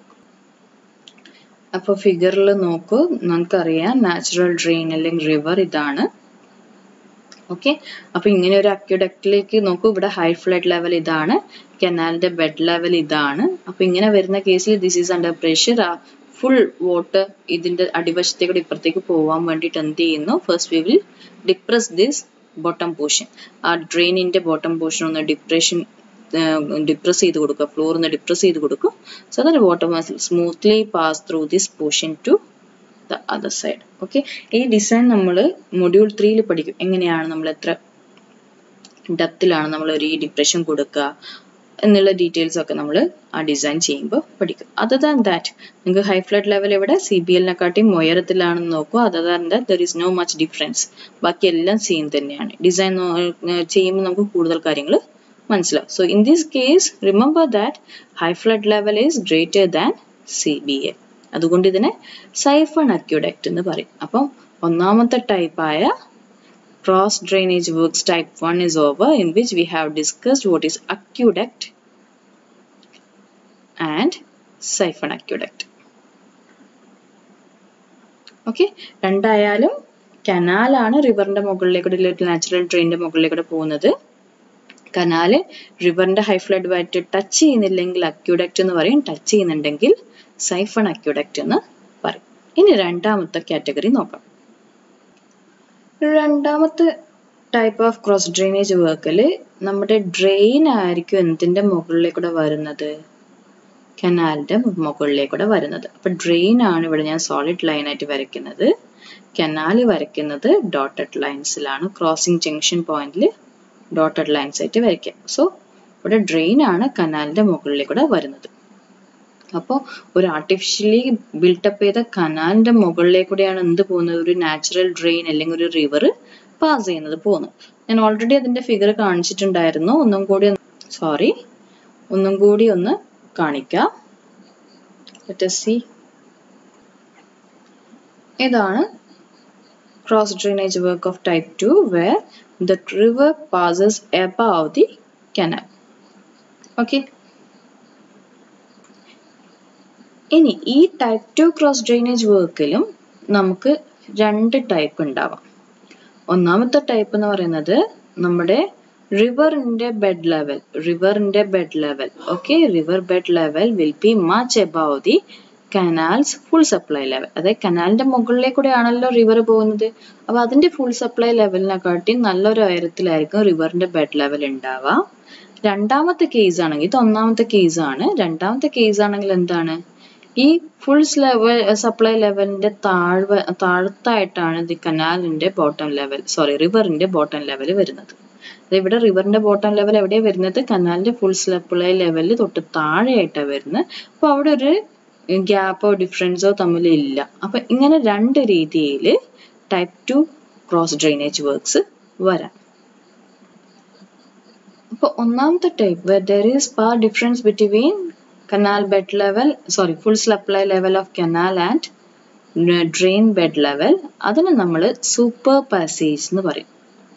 അപ്പോൾ ഫിഗറിൽ നോക്കൂ നമുക്കറിയാം നാച്ചുറൽ ഡ്രെയിൻ അല്ലെങ്കിൽ റിവർ ഇതാണ് ഓക്കെ അപ്പൊ ഇങ്ങനെ ഒരു അക്യുഡക്റ്റിലേക്ക് നോക്കൂ ഇവിടെ ഹൈ ഫ്ലഡ് ലെവൽ ഇതാണ് കനാലിന്റെ ബെഡ് ലെവൽ ഇതാണ് അപ്പൊ ഇങ്ങനെ വരുന്ന കേസിൽ ദിസ് ഈസ് അണ്ടർ പ്രഷർ ആ ഫുൾ വാട്ടർ ഇതിന്റെ അടിവശത്തേക്ക് ഇപ്പുറത്തേക്ക് പോകാൻ വേണ്ടിയിട്ട് എന്ത് ചെയ്യുന്നു first we will depress this bottom portion ആ ഡ്രെയിനിന്റെ ബോട്ടം പോർഷൻ ഒന്ന് ഡിപ്രഷൻ ഡിപ്രസ് ചെയ്ത് കൊടുക്കുക ഫ്ലോർ ഒന്ന് ഡിപ്രസ് ചെയ്ത് കൊടുക്കും so that water must smoothly pass through this portion to the other side okay ഈ ഡിസൈൻ നമ്മൾ മൊഡ്യൂൾ ത്രീയിൽ പഠിക്കും എങ്ങനെയാണ് നമ്മൾ എത്ര ഡെപ്തിലാണ് നമ്മൾ ഒരു ഈ ഡിപ്രഷൻ കൊടുക്കുക എന്നുള്ള ഡീറ്റെയിൽസ് ഒക്കെ നമ്മൾ ആ ഡിസൈൻ ചെയ്യുമ്പോൾ പഠിക്കും അതർ ദാൻ ദാറ്റ് നിങ്ങൾക്ക് ഹൈ ഫ്ലഡ് ലെവൽ ഇവിടെ സി ബി എല്ലിനെക്കാട്ടിയും ഉയരത്തിലാണെന്ന് നോക്കുക other than that there is no much difference ബാക്കി എല്ലാം സെയിം തന്നെയാണ് ഡിസൈൻ ചെയ്യുമ്പോൾ നമുക്ക് കൂടുതൽ കാര്യങ്ങൾ മനസ്സിലാവും so in this case remember that high flood level is greater than C B L അതുകൊണ്ട് ഇതിനെ സൈഫൺ അക്യുഡക്റ്റ് എന്ന് പറയും അപ്പം ഒന്നാമത്തെ ടൈപ്പായ cross drainage works type 1 is over in which we have discussed what is aqueduct and siphon aqueduct okay രണ്ടായാലും കനാലാണ് റിവറിന്റെ മുകളിലേക്കൂടെ നാച്ചുറൽ ഡ്രെയിനിന്റെ മുകളിലേക്കൂടെ പോകുന്നത് കനാല് റിവറിന്റെ ഹൈ ഫ്ലഡ് ആയിട്ട് ടച്ച് ചെയ്യുന്നില്ലെങ്കിൽ അക്യൂഡക്റ്റ് എന്ന് പറയും ടച്ച് ചെയ്യുന്നുണ്ടെങ്കിൽ സൈഫൺ അക്യൂഡക്റ്റ് എന്ന് പറയും ഇനി രണ്ടാമത്തെ കാറ്റഗറി നോക്കാം രണ്ടാമത്തെ ടൈപ്പ് ഓഫ് ക്രോസ് ഡ്രെയിനേജ് വർക്കിൽ നമ്മുടെ ഡ്രെയിൻ ആയിരിക്കും എന്തിന്റെ മുകളിലേക്കൂടെ വരുന്നത് കനാലിന്റെ മുകളിലേക്കൂടെ വരുന്നത് അപ്പൊ ഡ്രെയിൻ ആണ് ഇവിടെ ഞാൻ സോളിഡ് ലൈൻ ആയിട്ട് വരയ്ക്കുന്നത് കനാല് വരയ്ക്കുന്നത് ഡോട്ടഡ് ലൈൻസിലാണ് ക്രോസിംഗ് ജംഗ്ഷൻ പോയിന്റിൽ ഡോട്ടഡ് ലൈൻസ് ആയിട്ട് വരയ്ക്കുക സോ ഇവിടെ ഡ്രെയിൻ ആണ് കനാലിന്റെ മുകളിലേക്കൂടെ വരുന്നത് അപ്പോൾ ഒരു ആർട്ടിഫിഷ്യലി ബിൽട്ടപ്പ് ചെയ്ത കനാലിന്റെ മുകളിലേക്കൂടെയാണ് എന്ത് പോകുന്നത് ഒരു നാച്ചുറൽ ഡ്രെയിൻ അല്ലെങ്കിൽ ഒരു റിവർ പാസ് ചെയ്യുന്നത് പോകുന്നത് ഞാൻ ഓൾറെഡി അതിന്റെ ഫിഗർ കാണിച്ചിട്ടുണ്ടായിരുന്നു ഒന്നും കൂടി സോറി ഒന്നും കൂടി ഒന്ന് കാണിക്കാം സി ഇതാണ് cross drainage work of type two where the river passes above the canal okay ഇനി ഈ ടൈപ്പ് ടു ക്രോസ് ഡ്രെയിനേജ് വർക്കിലും നമുക്ക് രണ്ട് ടൈപ്പ് ഉണ്ടാവാം ഒന്നാമത്തെ ടൈപ്പ് എന്ന് പറയുന്നത് നമ്മുടെ റിവറിന്റെ ബെഡ് ലെവൽ റിവറിന്റെ bed level okay river bed level will be much above the canal's full supply level അതായത് കനാലിന്റെ മുകളിലേക്കൂടെ ആണല്ലോ റിവർ പോകുന്നത് അപ്പൊ അതിന്റെ ഫുൾ സപ്ലൈ ലെവലിനെക്കാട്ടി നല്ലൊരു ഉയരത്തിലായിരിക്കും റിവറിന്റെ ബെഡ് ലെവൽ ഉണ്ടാവുക രണ്ടാമത്തെ കേസ് ആണെങ്കിൽ ഇത് ഒന്നാമത്തെ കേസ് ആണ് രണ്ടാമത്തെ കേസ് ആണെങ്കിൽ എന്താണ് ഈ ഫുൾ ലെവൽ സപ്ലൈ ലെവലിന്റെ താഴ്വ താഴത്തായിട്ടാണ് ദി കനാലിന്റെ ബോട്ടം ലെവൽ സോറി റിവറിന്റെ ബോട്ടം ലെവൽ വരുന്നത് അത് ഇവിടെ റിവറിന്റെ ബോട്ടം ലെവൽ എവിടെയാണ് വരുന്നത് കനാലിന്റെ ഫുൾ സപ്ലൈ ലെവലിൽ തൊട്ട് താഴെയായിട്ടാണ് വരുന്നത് അപ്പോൾ അവിടെ ഒരു ഗ്യാപ്പോ ഡിഫറൻസോ തമ്മിൽ ഇല്ല അപ്പൊ ഇങ്ങനെ രണ്ട് രീതിയിൽ type two cross drainage works വരാം അപ്പോൾ ഒന്നാമത്തെ type there is par difference between canal bed level sorry full supply level of canal and drain bed level അതിന് നമ്മൾ സൂപ്പർ പാസേജ് എന്ന് പറയും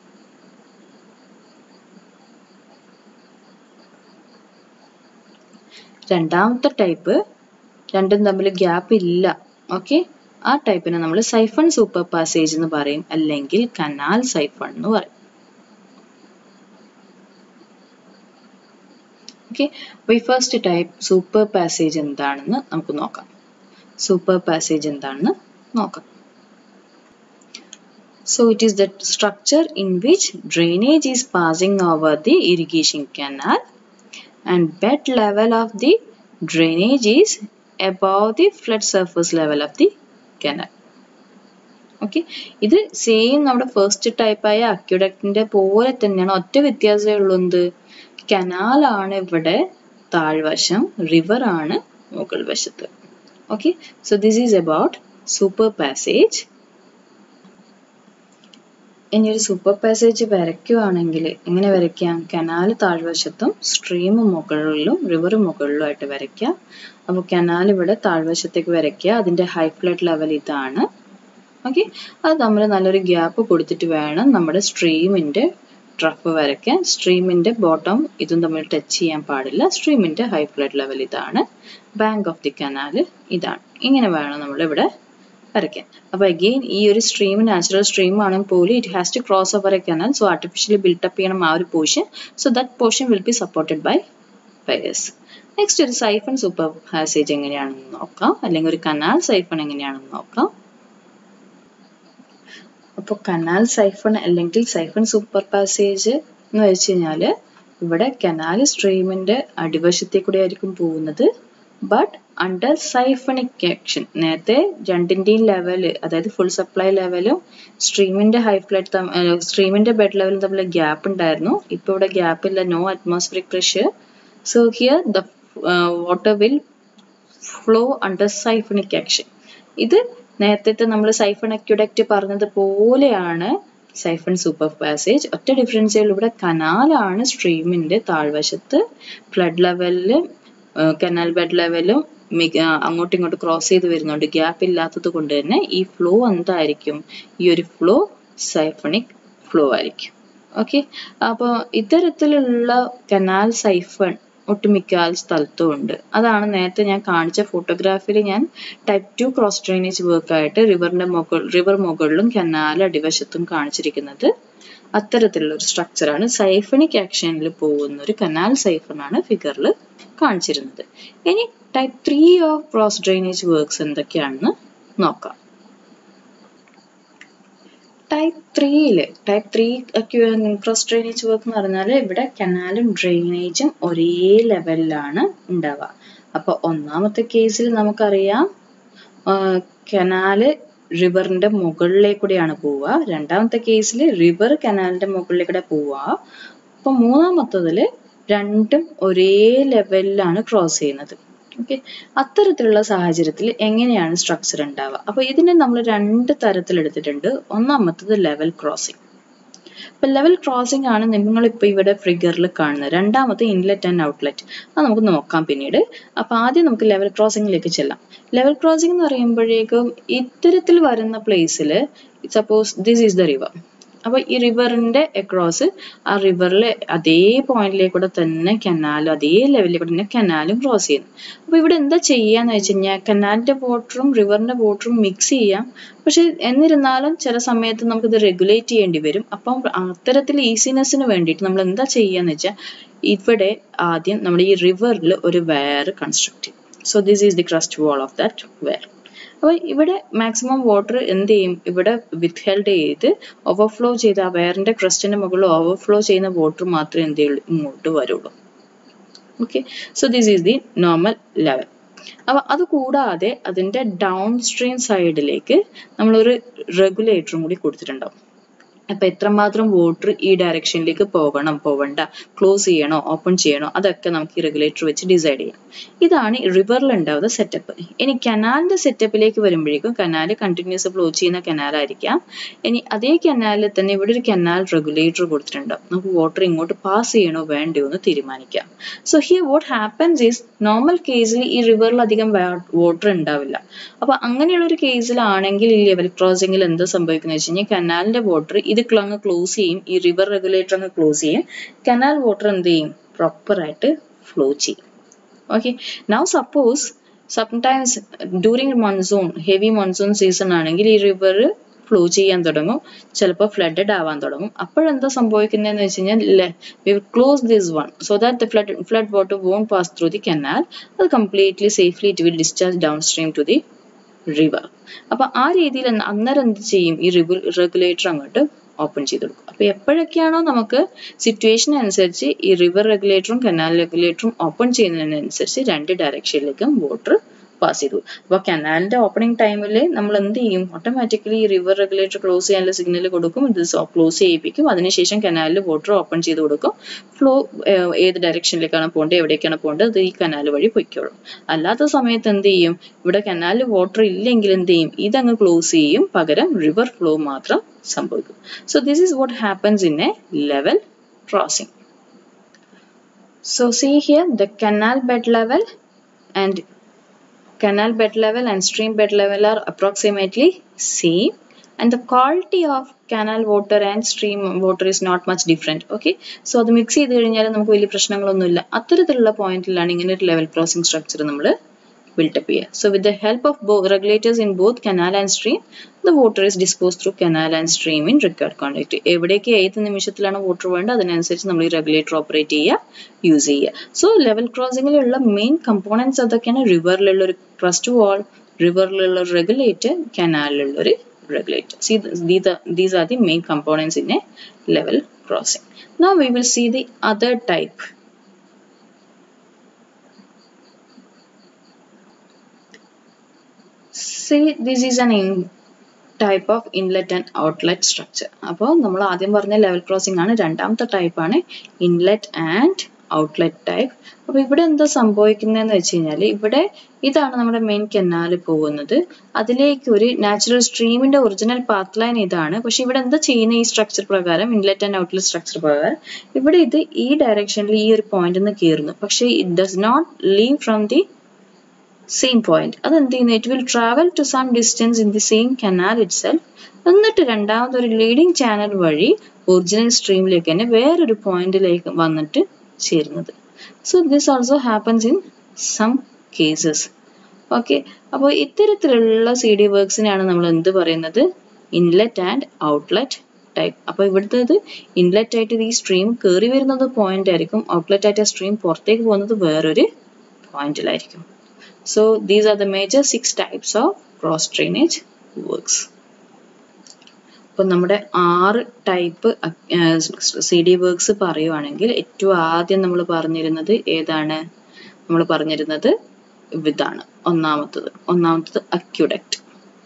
രണ്ടാമത്തെ ടൈപ്പ് രണ്ടും തമ്മിൽ ഗ്യാപ്പ് ഇല്ല ഓക്കെ ആ ടൈപ്പിനെ നമ്മൾ സൈഫൺ സൂപ്പർ പാസേജ് എന്ന് പറയും അല്ലെങ്കിൽ കനാൽ സൈഫൺ എന്ന് പറയും ഓക്കെ അപ്പോൾ ഈ ഫസ്റ്റ് ടൈപ്പ് സൂപ്പർ പാസേജ് എന്താണെന്ന് നമുക്ക് നോക്കാം സൂപ്പർ പാസേജ് എന്താണെന്ന് നോക്കാം So it is the structure in which drainage is passing over the irrigation canal and bed level of the drainage is above the flood surface level of the canal. Okay ഇത് same നമ്മുടെ first ടൈപ്പായ അക്യുഡക്റ്റിന്റെ പോലെ തന്നെയാണ് ഒറ്റ വ്യത്യാസമേ ഉള്ളൂ എന്ത് കനാലാണ് ഇവിടെ താഴ്വശം റിവർ ആണ് മുകൾ വശത്ത് okay so this is about super passage ഇനി ഒരു സൂപ്പർ പാസേജ് വരയ്ക്കുവാണെങ്കിൽ എങ്ങനെ വരയ്ക്കാം കനാൽ താഴ്വശത്തും സ്ട്രീം മുകളിലും റിവർ മുകളിലുമായിട്ട് വരയ്ക്കാം അപ്പോൾ കനാൽ ഇവിടെ താഴ്വശത്തേക്ക് വരയ്ക്കുക അതിന്റെ ഹൈ ഫ്ലഡ് ലെവൽ ഇതാണ് ഓക്കെ അത് നമ്മൾ നല്ലൊരു ഗ്യാപ്പ് കൊടുത്തിട്ട് വേണം നമ്മുടെ സ്ട്രീമിന്റെ ട്രഫ് വരയ്ക്കാൻ സ്ട്രീമിന്റെ ബോട്ടം ഇതും തമ്മിൽ ടച്ച് ചെയ്യാൻ പാടില്ല സ്ട്രീമിന്റെ ഹൈ ഫ്ലഡ് ലെവൽ ഇതാണ് ബാങ്ക് ഓഫ് ദി കനാൽ ഇതാണ് ഇങ്ങനെ വേണം നമ്മൾ ഇവിടെ വരയ്ക്കാൻ അപ്പോൾ അഗെയിൻ ഈ ഒരു സ്ട്രീം നാച്ചുറൽ സ്ട്രീം ആണെങ്കിൽ പോലും it has to cross over a canal so artificially built up ചെയ്യണം ആ ഒരു portion so that portion will be supported by piers next ഒരു സൈഫൺ സൂപ്പർ പാസേജ് എങ്ങനെയാണെന്ന് നോക്കാം അല്ലെങ്കിൽ ഒരു കനാൽ സൈഫൺ എങ്ങനെയാണെന്ന് നോക്കാം അപ്പോൾ കനാൽ സൈഫൺ അല്ലെങ്കിൽ സൈഫൺ സൂപ്പർ പാസേജ് എന്ന് വെച്ച് കഴിഞ്ഞാൽ ഇവിടെ കനാൽ സ്ട്രീമിന്റെ അടിവശത്തെ കൂടെ ആയിരിക്കും പോകുന്നത് ബട്ട് അണ്ടർ സൈഫണിക് ആക്ഷൻ നേരത്തെ രണ്ടിന്റെയും ലെവല് അതായത് ഫുൾ സപ്ലൈ ലെവലും സ്ട്രീമിന്റെ ഹൈ ഫ്ലഡ് സ്ട്രീമിന്റെ ബെഡ് ലെവലും തമ്മിൽ ഗ്യാപ്പ് ഉണ്ടായിരുന്നു ഇപ്പൊ ഇവിടെ ഗ്യാപ്പ് ഇല്ല no atmospheric pressure so here the water will flow under siphonic action ഇത് നേരത്തെ നമ്മൾ സൈഫൺ അക്യുഡക്റ്റ് പറഞ്ഞത് പോലെയാണ് സൈഫൺ സൂപ്പർ പാസേജ് ഒറ്റ ഡിഫറൻസേ ഉള്ളൂ ഇവിടെ കനാലാണ് സ്ട്രീമിന്റെ താഴ്വശത്ത് ഫ്ലഡ് ലെവലില് കനാൽ ബെഡ് ലെവലും അങ്ങോട്ടും ഇങ്ങോട്ടും ക്രോസ് ചെയ്ത് വരുന്നുണ്ട് ഗ്യാപ്പ് ഇല്ലാത്തത് കൊണ്ട് തന്നെ ഈ ഫ്ലോ എന്തായിരിക്കും ഈ ഒരു ഫ്ലോ സൈഫണിക് ഫ്ലോ ആയിരിക്കും ഓക്കെ അപ്പോൾ ഇത്തരത്തിലുള്ള കനാൽ സൈഫൺ ഒട്ടുമിക്ക സ്ഥലത്തും ഉണ്ട് അതാണ് നേരത്തെ ഞാൻ കാണിച്ച ഫോട്ടോഗ്രാഫിയിൽ ഞാൻ ടൈപ്പ് ടു ക്രോസ് ഡ്രെയിനേജ് വർക്കായിട്ട് റിവറിന്റെ മുകൾ റിവർ മുകളിലും കനാൽ അടിവശത്തും കാണിച്ചിരിക്കുന്നത് അത്തരത്തിലുള്ള ഒരു സ്ട്രക്ചറാണ് സൈഫണിക് ആക്ഷനിൽ പോകുന്ന ഒരു കനാൽ സൈഫണാണ് ഫിഗറിൽ കാണിച്ചിരുന്നത് ഇനി type three of cross drainage works എന്തൊക്കെയാണെന്ന് നോക്കാം ടൈപ്പ് ത്രീയില് type three cross drainage work എന്ന് പറഞ്ഞാൽ ഇവിടെ കനാലും ഡ്രെയിനേജും ഒരേ ലെവലിലാണ് ഉണ്ടാവുക അപ്പൊ ഒന്നാമത്തെ കേസിൽ നമുക്കറിയാം കനാല് റിവറിന്റെ മുകളിലേക്കൂടെയാണ് പോവുക രണ്ടാമത്തെ കേസിൽ റിവർ കനാലിന്റെ മുകളിലേക്കൂടെ പോവുക അപ്പൊ മൂന്നാമത്തതില് രണ്ടും ഒരേ ലെവലിലാണ് ക്രോസ് ചെയ്യുന്നത് ഓക്കെ അത്തരത്തിലുള്ള സാഹചര്യത്തിൽ എങ്ങനെയാണ് സ്ട്രക്ചർ ഉണ്ടാവുക അപ്പൊ ഇതിനെ നമ്മൾ രണ്ട് തരത്തിൽ എടുത്തിട്ടുണ്ട് ഒന്നാമത്തത് ലെവൽ ക്രോസിംഗ് അപ്പൊ ലെവൽ ക്രോസിംഗ് ആണ് നിങ്ങൾ ഇപ്പൊ ഇവിടെ ഫിഗറിൽ കാണുന്നത് രണ്ടാമത്തെ ഇൻലെറ്റ് ആൻഡ് ഔട്ട്ലെറ്റ് അത് നമുക്ക് നോക്കാം പിന്നീട് അപ്പൊ ആദ്യം നമുക്ക് ലെവൽ ക്രോസിംഗിലേക്ക് ചെല്ലാം ലെവൽ ക്രോസിംഗ് എന്ന് പറയുമ്പോഴേക്കും ഇത്തരത്തിൽ വരുന്ന പ്ലേസിൽ suppose this is the river അപ്പൊ ഈ റിവറിന്റെ അക്രോസ് ആ റിവറിലെ അതേ പോയിന്റിലേക്കൂടെ തന്നെ കനാലും അതേ ലെവലിലേക്കൂടെ തന്നെ കനാലും ക്രോസ് ചെയ്യുന്നു അപ്പൊ ഇവിടെ എന്താ ചെയ്യാന്ന് വെച്ച് കഴിഞ്ഞാൽ കനാലിന്റെ വാട്ടറും റിവറിന്റെ വാട്ടറും മിക്സ് ചെയ്യാം പക്ഷെ എന്നിരുന്നാലും ചില സമയത്ത് നമുക്ക് ഇത് റെഗുലേറ്റ് ചെയ്യേണ്ടി വരും അപ്പം അത്തരത്തിൽ ഈസിനെസ്സിന് വേണ്ടിയിട്ട് നമ്മൾ എന്താ ചെയ്യാന്ന് വെച്ചാൽ ഇവിടെ ആദ്യം നമ്മൾ ഈ റിവറിൽ ഒരു വെയർ കൺസ്ട്രക്ട് ചെയ്യും so this is the crest wall of that weir അപ്പോൾ ഇവിടെ മാക്സിമം വാട്ടർ എന്ത് ചെയ്യും ഇവിടെ വിത്ത് ഹെൽഡ് ചെയ്ത് ഓവർഫ്ലോ ചെയ്ത് ആ വയറിന്റെ ക്രസ്റ്റിന്റെ മുകളിൽ ഓവർഫ്ലോ ചെയ്യുന്ന വാട്ടർ മാത്രമേ എന്ത് ചെയ്യുള്ളൂ ഇങ്ങോട്ട് വരുള്ളൂ okay so this is the normal level അപ്പോൾ അത് കൂടാതെ അതിൻ്റെ ഡൗൺ സ്ട്രീം സൈഡിലേക്ക് നമ്മളൊരു റെഗുലേറ്ററും കൂടി കൊടുത്തിട്ടുണ്ടാവും അപ്പൊ എത്രമാത്രം വാട്ടർ ഈ ഡയറക്ഷനിലേക്ക് പോകണം പോവണ്ട ക്ലോസ് ചെയ്യണോ ഓപ്പൺ ചെയ്യണോ അതൊക്കെ നമുക്ക് ഈ റെഗുലേറ്റർ വെച്ച് ഡിസൈഡ് ചെയ്യാം ഇതാണ് റിവറിൽ ഉണ്ടാവുന്ന സെറ്റപ്പ് ഇനി കനാലിന്റെ സെറ്റപ്പിലേക്ക് വരുമ്പോഴേക്കും കനാൽ കണ്ടിന്യൂസ് ഫ്ലോ ചെയ്യുന്ന കനാൽ ആയിരിക്കാം ഇനി അതേ കനാലിൽ തന്നെ ഇവിടെ ഒരു കനാൽ റെഗുലേറ്റർ കൊടുത്തിട്ടുണ്ടാവും നമുക്ക് വാട്ടർ ഇങ്ങോട്ട് പാസ് ചെയ്യണോ വേണ്ടയോ എന്ന് തീരുമാനിക്കാം so here what happens is normal കേസിൽ ഈ റിവറിൽ അധികം വാട്ടർ ഉണ്ടാവില്ല അപ്പൊ അങ്ങനെയുള്ള ഒരു കേസിലാണെങ്കിൽ ഈ ലെവൽ ക്രോസിംഗിൽ എന്താ സംഭവിക്കുന്നത് വെച്ച് കഴിഞ്ഞാൽ കനാലിന്റെ വാട്ടർ ഇത് അങ്ങ് ക്ലോസ് ചെയ്യും ഈ റിവർ റെഗുലേറ്റർ അങ്ങ് ക്ലോസ് ചെയ്യും കനാൽ വാട്ടർ എന്ത് ചെയ്യും പ്രോപ്പർ ആയിട്ട് ഫ്ലോ ചെയ്യും okay now suppose sometimes during monsoon heavy monsoon season ആണെങ്കിൽ ഈ റിവർ ഫ്ലോ ചെയ്യാൻ തുടങ്ങും ചിലപ്പോൾ ഫ്ലഡഡ് ആവാൻ തുടങ്ങും അപ്പോഴെന്താ സംഭവിക്കുന്നതെന്ന് വെച്ച് കഴിഞ്ഞാൽ we close this one so that the flood flood water won't pass through the canal അത് completely safely it will discharge downstream to the river അപ്പൊ ആ രീതിയിൽ അന്നേരം എന്ത് ചെയ്യും ഈ റെഗുലേറ്റർ അങ്ങോട്ട് ഓപ്പൺ ചെയ്ത് കൊടുക്കും അപ്പൊ എപ്പോഴൊക്കെയാണോ നമുക്ക് സിറ്റുവേഷൻ അനുസരിച്ച് ഈ റിവർ റെഗുലേറ്ററും കനാൽ റെഗുലേറ്ററും ഓപ്പൺ ചെയ്യുന്നതിനനുസരിച്ച് രണ്ട് ഡയറക്ഷനിലേക്കും വാട്ടർ പാസ് ചെയ്തു അപ്പൊ കനാലിന്റെ ഓപ്പണിംഗ് ടൈമിൽ നമ്മൾ എന്ത് ചെയ്യും ഓട്ടോമാറ്റിക്കലി ഈ റിവർ റെഗുലേറ്റർ ക്ലോസ് ചെയ്യാനുള്ള സിഗ്നൽ കൊടുക്കും ഇത് ക്ലോസ് ചെയ്യിപ്പിക്കും അതിനുശേഷം കനാലിൽ വാട്ടർ ഓപ്പൺ ചെയ്ത് കൊടുക്കും ഫ്ലോ ഏത് ഡയറക്ഷനിലേക്കാണ് പോകേണ്ടത് എവിടേക്കാണ് പോകേണ്ടത് അത് ഈ കനാൽ വഴി പൊയ്ക്കോളും അല്ലാത്ത സമയത്ത് എന്ത് ചെയ്യും ഇവിടെ കനാലിൽ വാട്ടർ ഇല്ലെങ്കിൽ എന്ത് ചെയ്യും ഇതങ്ങ് ക്ലോസ് ചെയ്യും പകരം റിവർ ഫ്ലോ മാത്രം സംഭവിക്കും so this is what happens in a level crossing So see here the canal bed level and canal bed level and stream bed level are approximately same and the quality of canal water and stream water is not much different okay so അത് mix ചെയ്ത് കഴിഞ്ഞാൽ നമുക്ക് വലിയ പ്രശ്നങ്ങളൊന്നുമില്ല അത്തരത്തിലുള്ള പോയിന്റിലാണ് ഇങ്ങനെ ഒരു level crossing structure നമ്മൾ built-up here. So with the help of both regulators in both canal and stream, the water is disposed through canal and stream in required quantity. എവിടേക്ക് ഏത് നിമിഷത്തിലാണ് വാട്ടർ വേണ്ടത് അതിനനുസരിച്ച് നമ്മൾ ഈ റെഗുലേറ്റർ ഓപ്പറേറ്റ് ചെയ്യുക use ചെയ്യുക so level ക്രോസിംഗിലുള്ള main components അതൊക്കെയാണ് റിവറിലുള്ള ഒരു ക്രസ്റ്റ് വാൾ റിവറിലുള്ള ഒരു റെഗുലേറ്റർ കനാലിലുള്ള ഒരു regulator. See, these are, these are the main components in a level crossing. Now we will see the other type. See, this is an in type of inlet and outlet structure. അപ്പോൾ നമ്മൾ ആദ്യം പറഞ്ഞ level crossing ആണ് രണ്ടാമത്തെ type ആണ് inlet and outlet type അപ്പൊ ഇവിടെ എന്താ സംഭവിക്കുന്നതെന്ന് വെച്ച് കഴിഞ്ഞാൽ ഇവിടെ ഇതാണ് നമ്മുടെ മെയിൻ കനാൽ പോകുന്നത് അതിലേക്ക് ഒരു നാച്ചുറൽ സ്ട്രീമിന്റെ ഒറിജിനൽ പാത്ത് ലൈൻ ഇതാണ് പക്ഷെ ഇവിടെ എന്താ ചെയ്യുന്ന ഈ സ്ട്രക്ചർ പ്രകാരം ഇൻലെറ്റ് ആൻഡ് ഔട്ട്ലെറ്റ് സ്ട്രക്ചർ പ്രകാരം ഇവിടെ ഇത് ഈ ഡയറക്ഷനിൽ ഈ ഒരു പോയിന്റ് നിന്ന് കയറുന്നു പക്ഷേ it does not leave from the same point അത് എന്ത് ചെയ്യുന്നു it will travel to some distance in the same canal itself എന്നിട്ട് രണ്ടാമത് ഒരു ലീഡിംഗ് ചാനൽ വഴി ഒറിജിനൽ സ്ട്രീമിലേക്ക് തന്നെ വേറൊരു പോയിന്റിലേക്ക് വന്നിട്ട് ചേരുന്നത് so this also happens in some cases okay അപ്പോൾ ഇത്തരത്തിലുള്ള സി ഡി വർക്ക്സിനെയാണ് നമ്മൾ എന്ത് പറയുന്നത് ഇൻലെറ്റ് ആൻഡ് ഔട്ട്ലെറ്റ് ടൈപ്പ് അപ്പോൾ ഇവിടുത്തേത് ഇൻലെറ്റ് ആയിട്ട് ഈ സ്ട്രീം കയറി വരുന്നത് പോയിന്റ് ആയിരിക്കും ഔട്ട്ലെറ്റ് ആയിട്ട് സ്ട്രീം പുറത്തേക്ക് പോകുന്നത് വേറൊരു പോയിന്റിലായിരിക്കും So these are the major six types of cross drainage works. ഇപ്പം നമ്മുടെ ആറ് ടൈപ്പ് സി ഡി വർക്ക്സ് പറയുവാണെങ്കിൽ ഏറ്റവും ആദ്യം നമ്മൾ പറഞ്ഞിരുന്നത് ഏതാണ് നമ്മൾ പറഞ്ഞിരുന്നത് ഇതാണ് ഒന്നാമത്തത് ഒന്നാമത്തത് അക്യുഡക്റ്റ്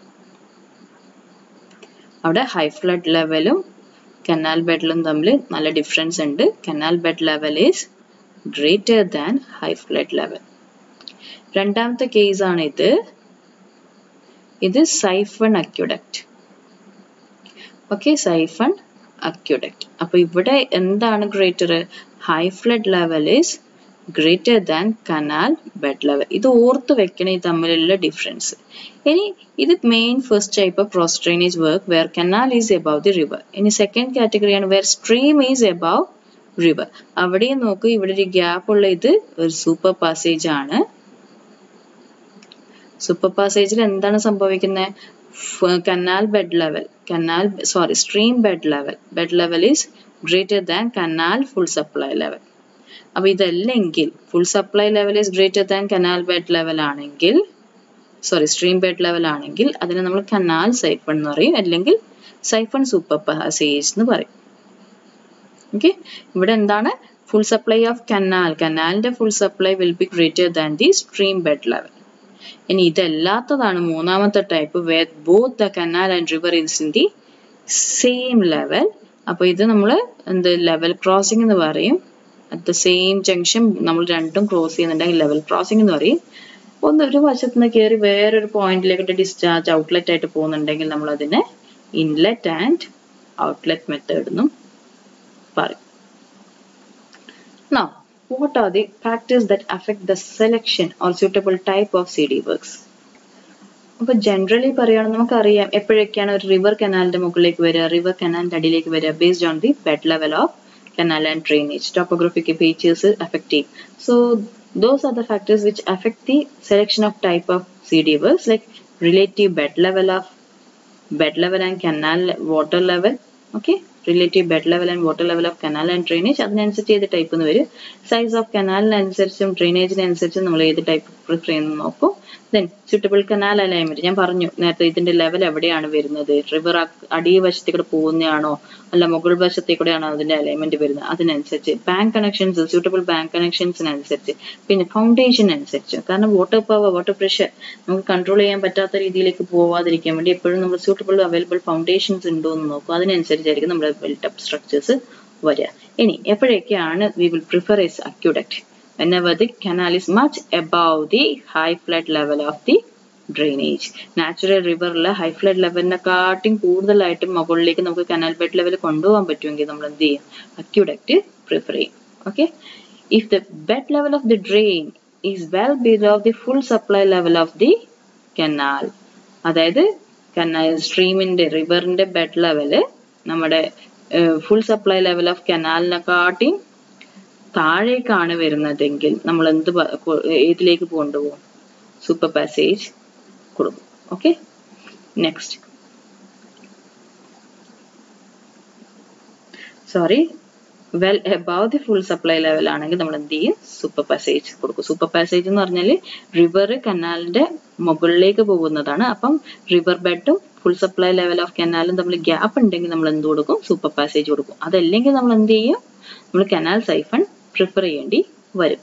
അവിടെ ഹൈ ഫ്ലഡ് ലെവലും കനാൽ ബെഡിലും തമ്മിൽ നല്ല ഡിഫറൻസ് ഉണ്ട് canal bed level is greater than high flood level രണ്ടാമത്തെ കേസ് ആണ് ഇത് ഇത് siphon aqueduct okay siphon aqueduct അപ്പൊ ഇവിടെ എന്താണ് greater high flood level is greater than canal bed level ഇത് ഓർത്ത് വെക്കണം ഈ തമ്മിലുള്ള ഡിഫറൻസ് ഇനി ഇത് main first type of cross drainage work where canal is above the river ഇനി സെക്കൻഡ് കാറ്റഗറിയാണ് where stream is above river അവിടെയും നോക്കൂ ഇവിടെ ഒരു ഗ്യാപ്പ് ഉള്ള ഇത് ഒരു സൂപ്പർ പാസേജ് ആണ് സൂപ്പർ പാസേജിൽ എന്താണ് സംഭവിക്കുന്നത് canal bed level canal sorry stream bed level bed level is greater than canal full supply level അപ്പൊ ഇതല്ലെങ്കിൽ full supply level is greater than canal bed level ആണെങ്കിൽ സോറി സ്ട്രീം ബെഡ് ലെവൽ ആണെങ്കിൽ അതിനെ നമ്മൾ canal siphon എന്ന് പറയും അല്ലെങ്കിൽ siphon super passage എന്ന് പറയും ഓക്കെ ഇവിടെ എന്താണ് ഫുൾ സപ്ലൈ ഓഫ് കനാൽ കനാലിന്റെ full supply will be greater than the stream bed level ഇനി ഇതല്ലാത്തതാണ് മൂന്നാമത്തെ type where both the canal and river is in the same level അപ്പൊ ഇത് നമ്മൾ എന്ത് ലെവൽ ക്രോസിംഗ് എന്ന് പറയും അറ്റ് ദ സെയിം ജംഗ്ഷൻ നമ്മൾ രണ്ടും ക്രോസ് ചെയ്യുന്നുണ്ടെങ്കിൽ ലെവൽ ക്രോസിംഗ് എന്ന് പറയും ഒന്ന് ഒരു വശത്ത് നിന്ന് കയറി വേറൊരു പോയിന്റിലേക്ക് ഡിസ്ചാർജ് ഔട്ട്ലെറ്റ് ആയിട്ട് പോകുന്നുണ്ടെങ്കിൽ നമ്മൾ അതിനെ ഇൻലെറ്റ് ആൻഡ് ഔട്ട്ലെറ്റ് മെത്തേഡ് എന്നും പറയും Now, what are the factors that affect the selection or suitable type of CD works? അപ്പൊ ജനറലി പറയുകയാണെങ്കിൽ നമുക്കറിയാം എപ്പോഴൊക്കെയാണ് ഒരു റിവർ കനാലിന്റെ മുകളിലേക്ക് വരിക റിവർ കനാലിന്റെ അടിയിലേക്ക് വരിക based on the bed level of canal and drainage topographic features effect ചെയ്യും so those are the factors which affect the selection of type of CD works like relative bed level of bed level and canal water level okay relative bed level and water level of canal and drainage അതിനനുസരിച്ച് ഏത് type എന്ന് വരും size of കനാലിനനുസരിച്ചും ഡ്രെയിനേജിനനുസരിച്ചും നമ്മൾ ഏത് type prefer ചെയ്യുന്നു നോക്കും then suitable canal alignment ഞാൻ പറഞ്ഞു നേരത്തെ ഇതിന്റെ ലെവൽ എവിടെയാണ് വരുന്നത് റിവർ അടി വശത്തേ കൂടെ പോകുന്നതാണോ അല്ല മുകൾ വശത്തേ കൂടെയാണോ അതിന്റെ അലൈൻമെന്റ് വരുന്നത് അതിനനുസരിച്ച് ബാങ്ക് കണക്ഷൻസ് suitable ബാങ്ക് കണക്ഷൻസിനനുസരിച്ച് പിന്നെ ഫൗണ്ടേഷൻ അനുസരിച്ച് കാരണം വാട്ടർ പവർ വാട്ടർ പ്രഷർ നമുക്ക് കൺട്രോൾ ചെയ്യാൻ പറ്റാത്ത രീതിയിലേക്ക് പോവാതിരിക്കാൻ വേണ്ടി എപ്പോഴും നമ്മൾ suitable അവൈലബിൾ ഫൗണ്ടേഷൻസ് ഉണ്ടോ എന്ന് നോക്കും അതിനനുസരിച്ചായിരിക്കും നമ്മുടെ ബിൽട്ടപ്പ് സ്ട്രക്ചേഴ്സ് വരിക ഇനി എപ്പോഴൊക്കെയാണ് we will prefer as aqueduct whenever the canal is much above the high flood level of the drainage. Natural റിവറിലെ ഹൈ ഫ്ലഡ് ലെവലിനെക്കാട്ടും കൂടുതലായിട്ട് മുകളിലേക്ക് നമുക്ക് കനാൽ ബെഡ് ലെവൽ കൊണ്ടുപോകാൻ പറ്റുമെങ്കിൽ നമ്മൾ എന്ത് ചെയ്യും അക്യൂഡക്റ്റ് പ്രിഫർ ചെയ്യും okay if the bed level of the drain is well below the full supply level of the canal അതായത് കനാൽ സ്ട്രീമിന്റെ റിവറിന്റെ ബെഡ് ലെവല് നമ്മുടെ ഫുൾ സപ്ലൈ ലെവൽ ഓഫ് കനാലിനെക്കാട്ടിയും താഴേക്കാണ് വരുന്നതെങ്കിൽ നമ്മൾ എന്ത് ഏതിലേക്ക് കൊണ്ടുപോകും സൂപ്പർ പാസേജ് കൊടുക്കും okay next sorry well above the full supply level ആണെങ്കിൽ നമ്മൾ എന്ത് ചെയ്യും സൂപ്പർ പാസേജ് കൊടുക്കും സൂപ്പർ പാസേജ് എന്ന് പറഞ്ഞാൽ റിവർ കനാലിന്റെ മുകളിലേക്ക് പോകുന്നതാണ് അപ്പം റിവർ ബെഡും ഫുൾ സപ്ലൈ ലെവൽ ഓഫ് കനാലും തമ്മിൽ ഗ്യാപ്പ് ഉണ്ടെങ്കിൽ നമ്മൾ എന്ത് കൊടുക്കും സൂപ്പർ പാസേജ് കൊടുക്കും അതല്ലെങ്കിൽ നമ്മൾ എന്ത് ചെയ്യും നമ്മൾ കനാൽ സൈഫൺ പ്രിഫർ ചെയ്യേണ്ടി വരും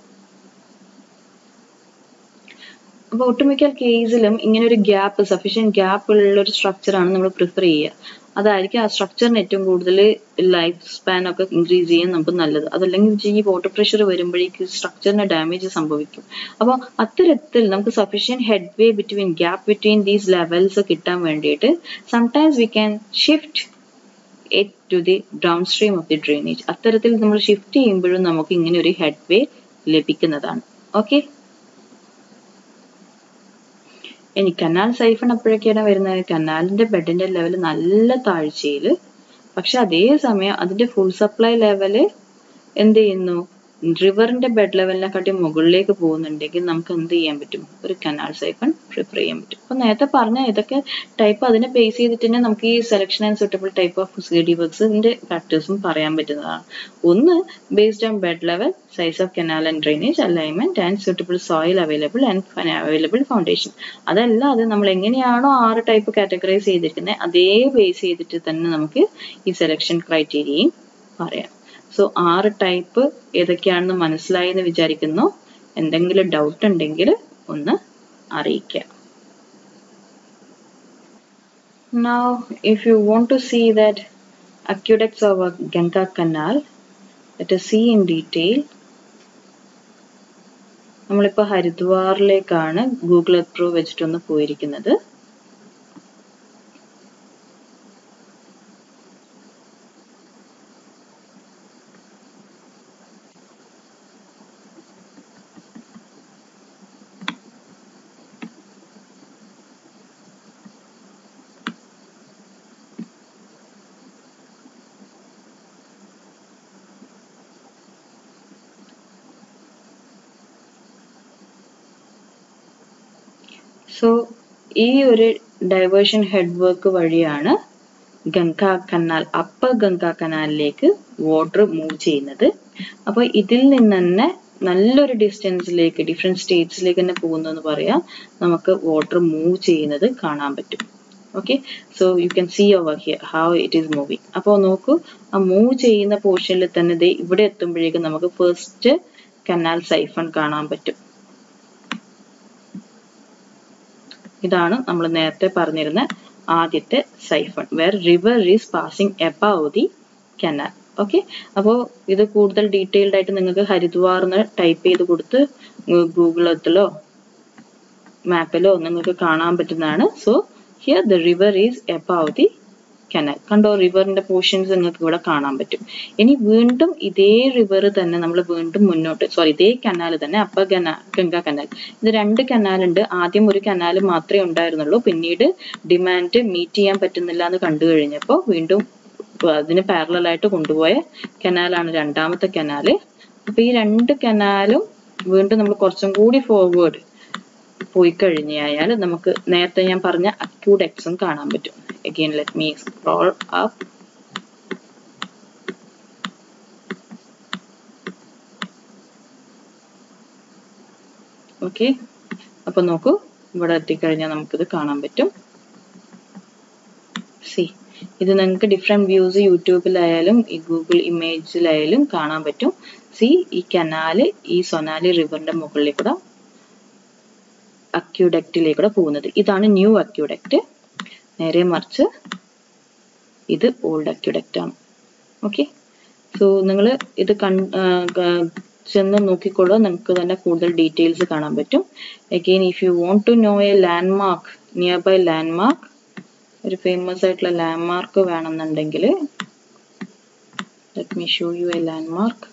അപ്പൊ ഒട്ടുമിക്ക കേസിലും ഇങ്ങനെ ഒരു ഗ്യാപ്പ് സഫീഷ്യന്റ് ഗ്യാപ്പ് ഉള്ള ഒരു സ്ട്രക്ചർ ആണ് നമ്മൾ പ്രിഫർ ചെയ്യുക അതായിരിക്കും ആ സ്ട്രക്ചറിന് ഏറ്റവും കൂടുതൽ ലൈഫ് സ്പാൻ ഒക്കെ ഇൻക്രീസ് ചെയ്യാൻ നമുക്ക് നല്ലത് അതല്ലെങ്കിൽ ഈ വാട്ടർ പ്രഷർ വരുമ്പോഴേക്ക് സ്ട്രക്ചറിന് ഡാമേജ് സംഭവിക്കും അപ്പോൾ അത്തരത്തിൽ നമുക്ക് sufficient head way between gap between these levels കിട്ടാൻ വേണ്ടിയിട്ട് sometimes we can shift it to the downstream of the drainage അത്തരത്തിൽ നമ്മൾ ഷിഫ്റ്റ് ചെയ്യുമ്പോഴും നമുക്ക് ഇങ്ങനെ ഒരു ഹെഡ് വേ ലഭിക്കുന്നതാണ് ഓക്കെ ഇനി കനാൽ സൈഫൺ എപ്പോഴൊക്കെയാണ് വരുന്നത് കനാലിന്റെ ബെഡിന്റെ ലെവൽ നല്ല താഴ്ചയിൽ പക്ഷെ അതേ സമയം അതിന്റെ ഫുൾ സപ്ലൈ ലെവല് എന്ത് ചെയ്യുന്നു റിവറിന്റെ ബെഡ് ലെവലിനെക്കാട്ടി മുകളിലേക്ക് പോകുന്നുണ്ടെങ്കിൽ നമുക്ക് എന്ത് ചെയ്യാൻ പറ്റും ഒരു കനാൽ സൈഫൺ പ്രിഫർ ചെയ്യാൻ പറ്റും അപ്പൊ നേരത്തെ പറഞ്ഞ ഇതൊക്കെ ടൈപ്പ് അതിനെ ബേസ് ചെയ്തിട്ട് തന്നെ നമുക്ക് ഈ selection and suitable type of C D വർക്ക്സിന്റെ ഫാക്ടേഴ്സും പറയാൻ പറ്റുന്നതാണ് ഒന്ന് based on bed level size of canal and drainage alignment and suitable soil available and available foundation അതല്ലാതെ നമ്മൾ എങ്ങനെയാണോ ആറ് ടൈപ്പ് കാറ്റഗറൈസ് ചെയ്തിരിക്കുന്നത് അതേ ബേസ് ചെയ്തിട്ട് തന്നെ നമുക്ക് ഈ സെലക്ഷൻ ക്രൈറ്റീരിയയും പറയാം സോ ആറ് ടൈപ്പ് ഏതൊക്കെയാണെന്ന് മനസ്സിലായി എന്ന് വിചാരിക്കുന്നു എന്തെങ്കിലും ഡൗട്ട് ഉണ്ടെങ്കിൽ ഒന്ന് അറിയിക്കാം Now, if you want to see that aqueducts of a Ganga canal, let us see in detail. നമ്മളിപ്പോൾ ഹരിദ്വാറിലേക്കാണ് ഗൂഗിൾ എർത്ത് പ്രോ വെച്ചിട്ടൊന്ന് പോയിരിക്കുന്നത് സോ ഈ ഒരു ഡൈവേർഷൻ ഹെഡ് വർക്ക് വഴിയാണ് ഗംഗ കനാൽ അപ്പർ ഗംഗ കനാലിലേക്ക് വാട്ടർ മൂവ് ചെയ്യുന്നത് അപ്പൊ ഇതിൽ നിന്ന് തന്നെ നല്ലൊരു ഡിസ്റ്റൻസിലേക്ക് ഡിഫറെന്റ് സ്റ്റേറ്റ്സിലേക്ക് തന്നെ പോകുന്നു എന്ന് പറയാം നമുക്ക് വാട്ടർ മൂവ് ചെയ്യുന്നത് കാണാൻ പറ്റും okay so you can see over here how it is moving അപ്പോൾ നോക്കൂ ആ മൂവ് ചെയ്യുന്ന പോർഷനിൽ തന്നെ ദേ ഇവിടെ എത്തുമ്പോഴേക്കും നമുക്ക് ഫസ്റ്റ് കനാൽ സൈഫൺ കാണാൻ പറ്റും ഇതാണ് നമ്മൾ നേരത്തെ പറഞ്ഞിരുന്ന ആദ്യത്തെ siphon where river is passing above the canal okay അപ്പോൾ ഇത് കൂടുതൽ ഡീറ്റെയിൽഡ് ആയിട്ട് നിങ്ങൾക്ക് ഹരിദ്വാർ എന്ന് ടൈപ്പ് ചെയ്ത് കൊടുത്ത് ഗൂഗിളത്തിലോ മാപ്പിലോ നിങ്ങൾക്ക് കാണാൻ പറ്റുന്നതാണ് so here the river is above the canal കണ്ടോ റിവറിന്റെ പോർഷൻസ് നിങ്ങൾക്ക് ഇവിടെ കാണാൻ പറ്റും ഇനി വീണ്ടും ഇതേ റിവർ തന്നെ നമ്മൾ വീണ്ടും മുന്നോട്ട് സോറി ഇതേ കനാൽ തന്നെ അപ്പർ കനാൽ ഗംഗ കനാൽ ഇത് രണ്ട് കനാൽ ഉണ്ട് ആദ്യം ഒരു കനാൽ മാത്രമേ ഉണ്ടായിരുന്നുള്ളൂ പിന്നീട് ഡിമാൻഡ് മീറ്റ് ചെയ്യാൻ പറ്റുന്നില്ല എന്ന് കണ്ടു കഴിഞ്ഞപ്പോൾ വീണ്ടും അതിന് പാരലൽ ആയിട്ട് കൊണ്ടുപോയ കനാലാണ് രണ്ടാമത്തെ കനാല് അപ്പൊ ഈ രണ്ട് കനാലും വീണ്ടും നമ്മൾ കുറച്ചും കൂടി ഫോർവേഡ് പോയി കഴിഞ്ഞാൽ നമുക്ക് നേരത്തെ ഞാൻ പറഞ്ഞ അക്യൂഡെക്സും കാണാൻ പറ്റും again let me scroll up okay അപ്പൊ നോക്കൂ ഇവിടെ എത്തിക്കഴിഞ്ഞാൽ നമുക്കിത് കാണാൻ പറ്റും സി ഇത് നിങ്ങൾക്ക് ഡിഫറെന്റ് വ്യൂസ് യൂട്യൂബിലായാലും ഈ ഗൂഗിൾ ഇമേജിലായാലും കാണാൻ പറ്റും സി ഈ കനാല് ഈ സൊനാലി റിവറിന്റെ മുകളിൽ കൂടെ അക്യൂഡക്റ്റിലേക്കൂടെ പോകുന്നത് ഇതാണ് ന്യൂ അക്യൂഡക്റ്റ് നേരെ മറിച്ച് ഇത് ഓൾഡ് അക്യൂഡക്റ്റ് ആണ് ഓക്കെ സോ നിങ്ങൾ ഇത് കൺ ചെന്ന് നോക്കിക്കോളൂ നിങ്ങൾക്ക് തന്നെ കൂടുതൽ ഡീറ്റെയിൽസ് കാണാൻ പറ്റും again if you want to know a landmark nearby landmark ഒരു ഫേമസ് ആയിട്ടുള്ള ലാൻഡ് മാർക്ക് വേണമെന്നുണ്ടെങ്കിൽ let me show you a landmark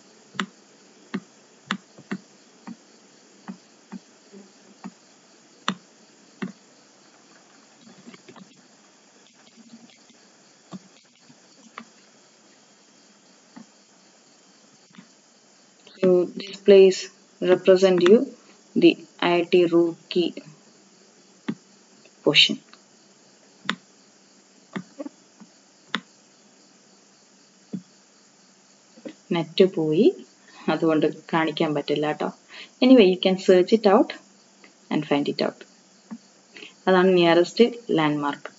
So this place represent you the IIT Roorkee portion. Net പോയി അതുകൊണ്ട് കാണിക്കാൻ പറ്റില്ല കേട്ടോ anyway you can search it out and find it out അതാണ് nearest land mark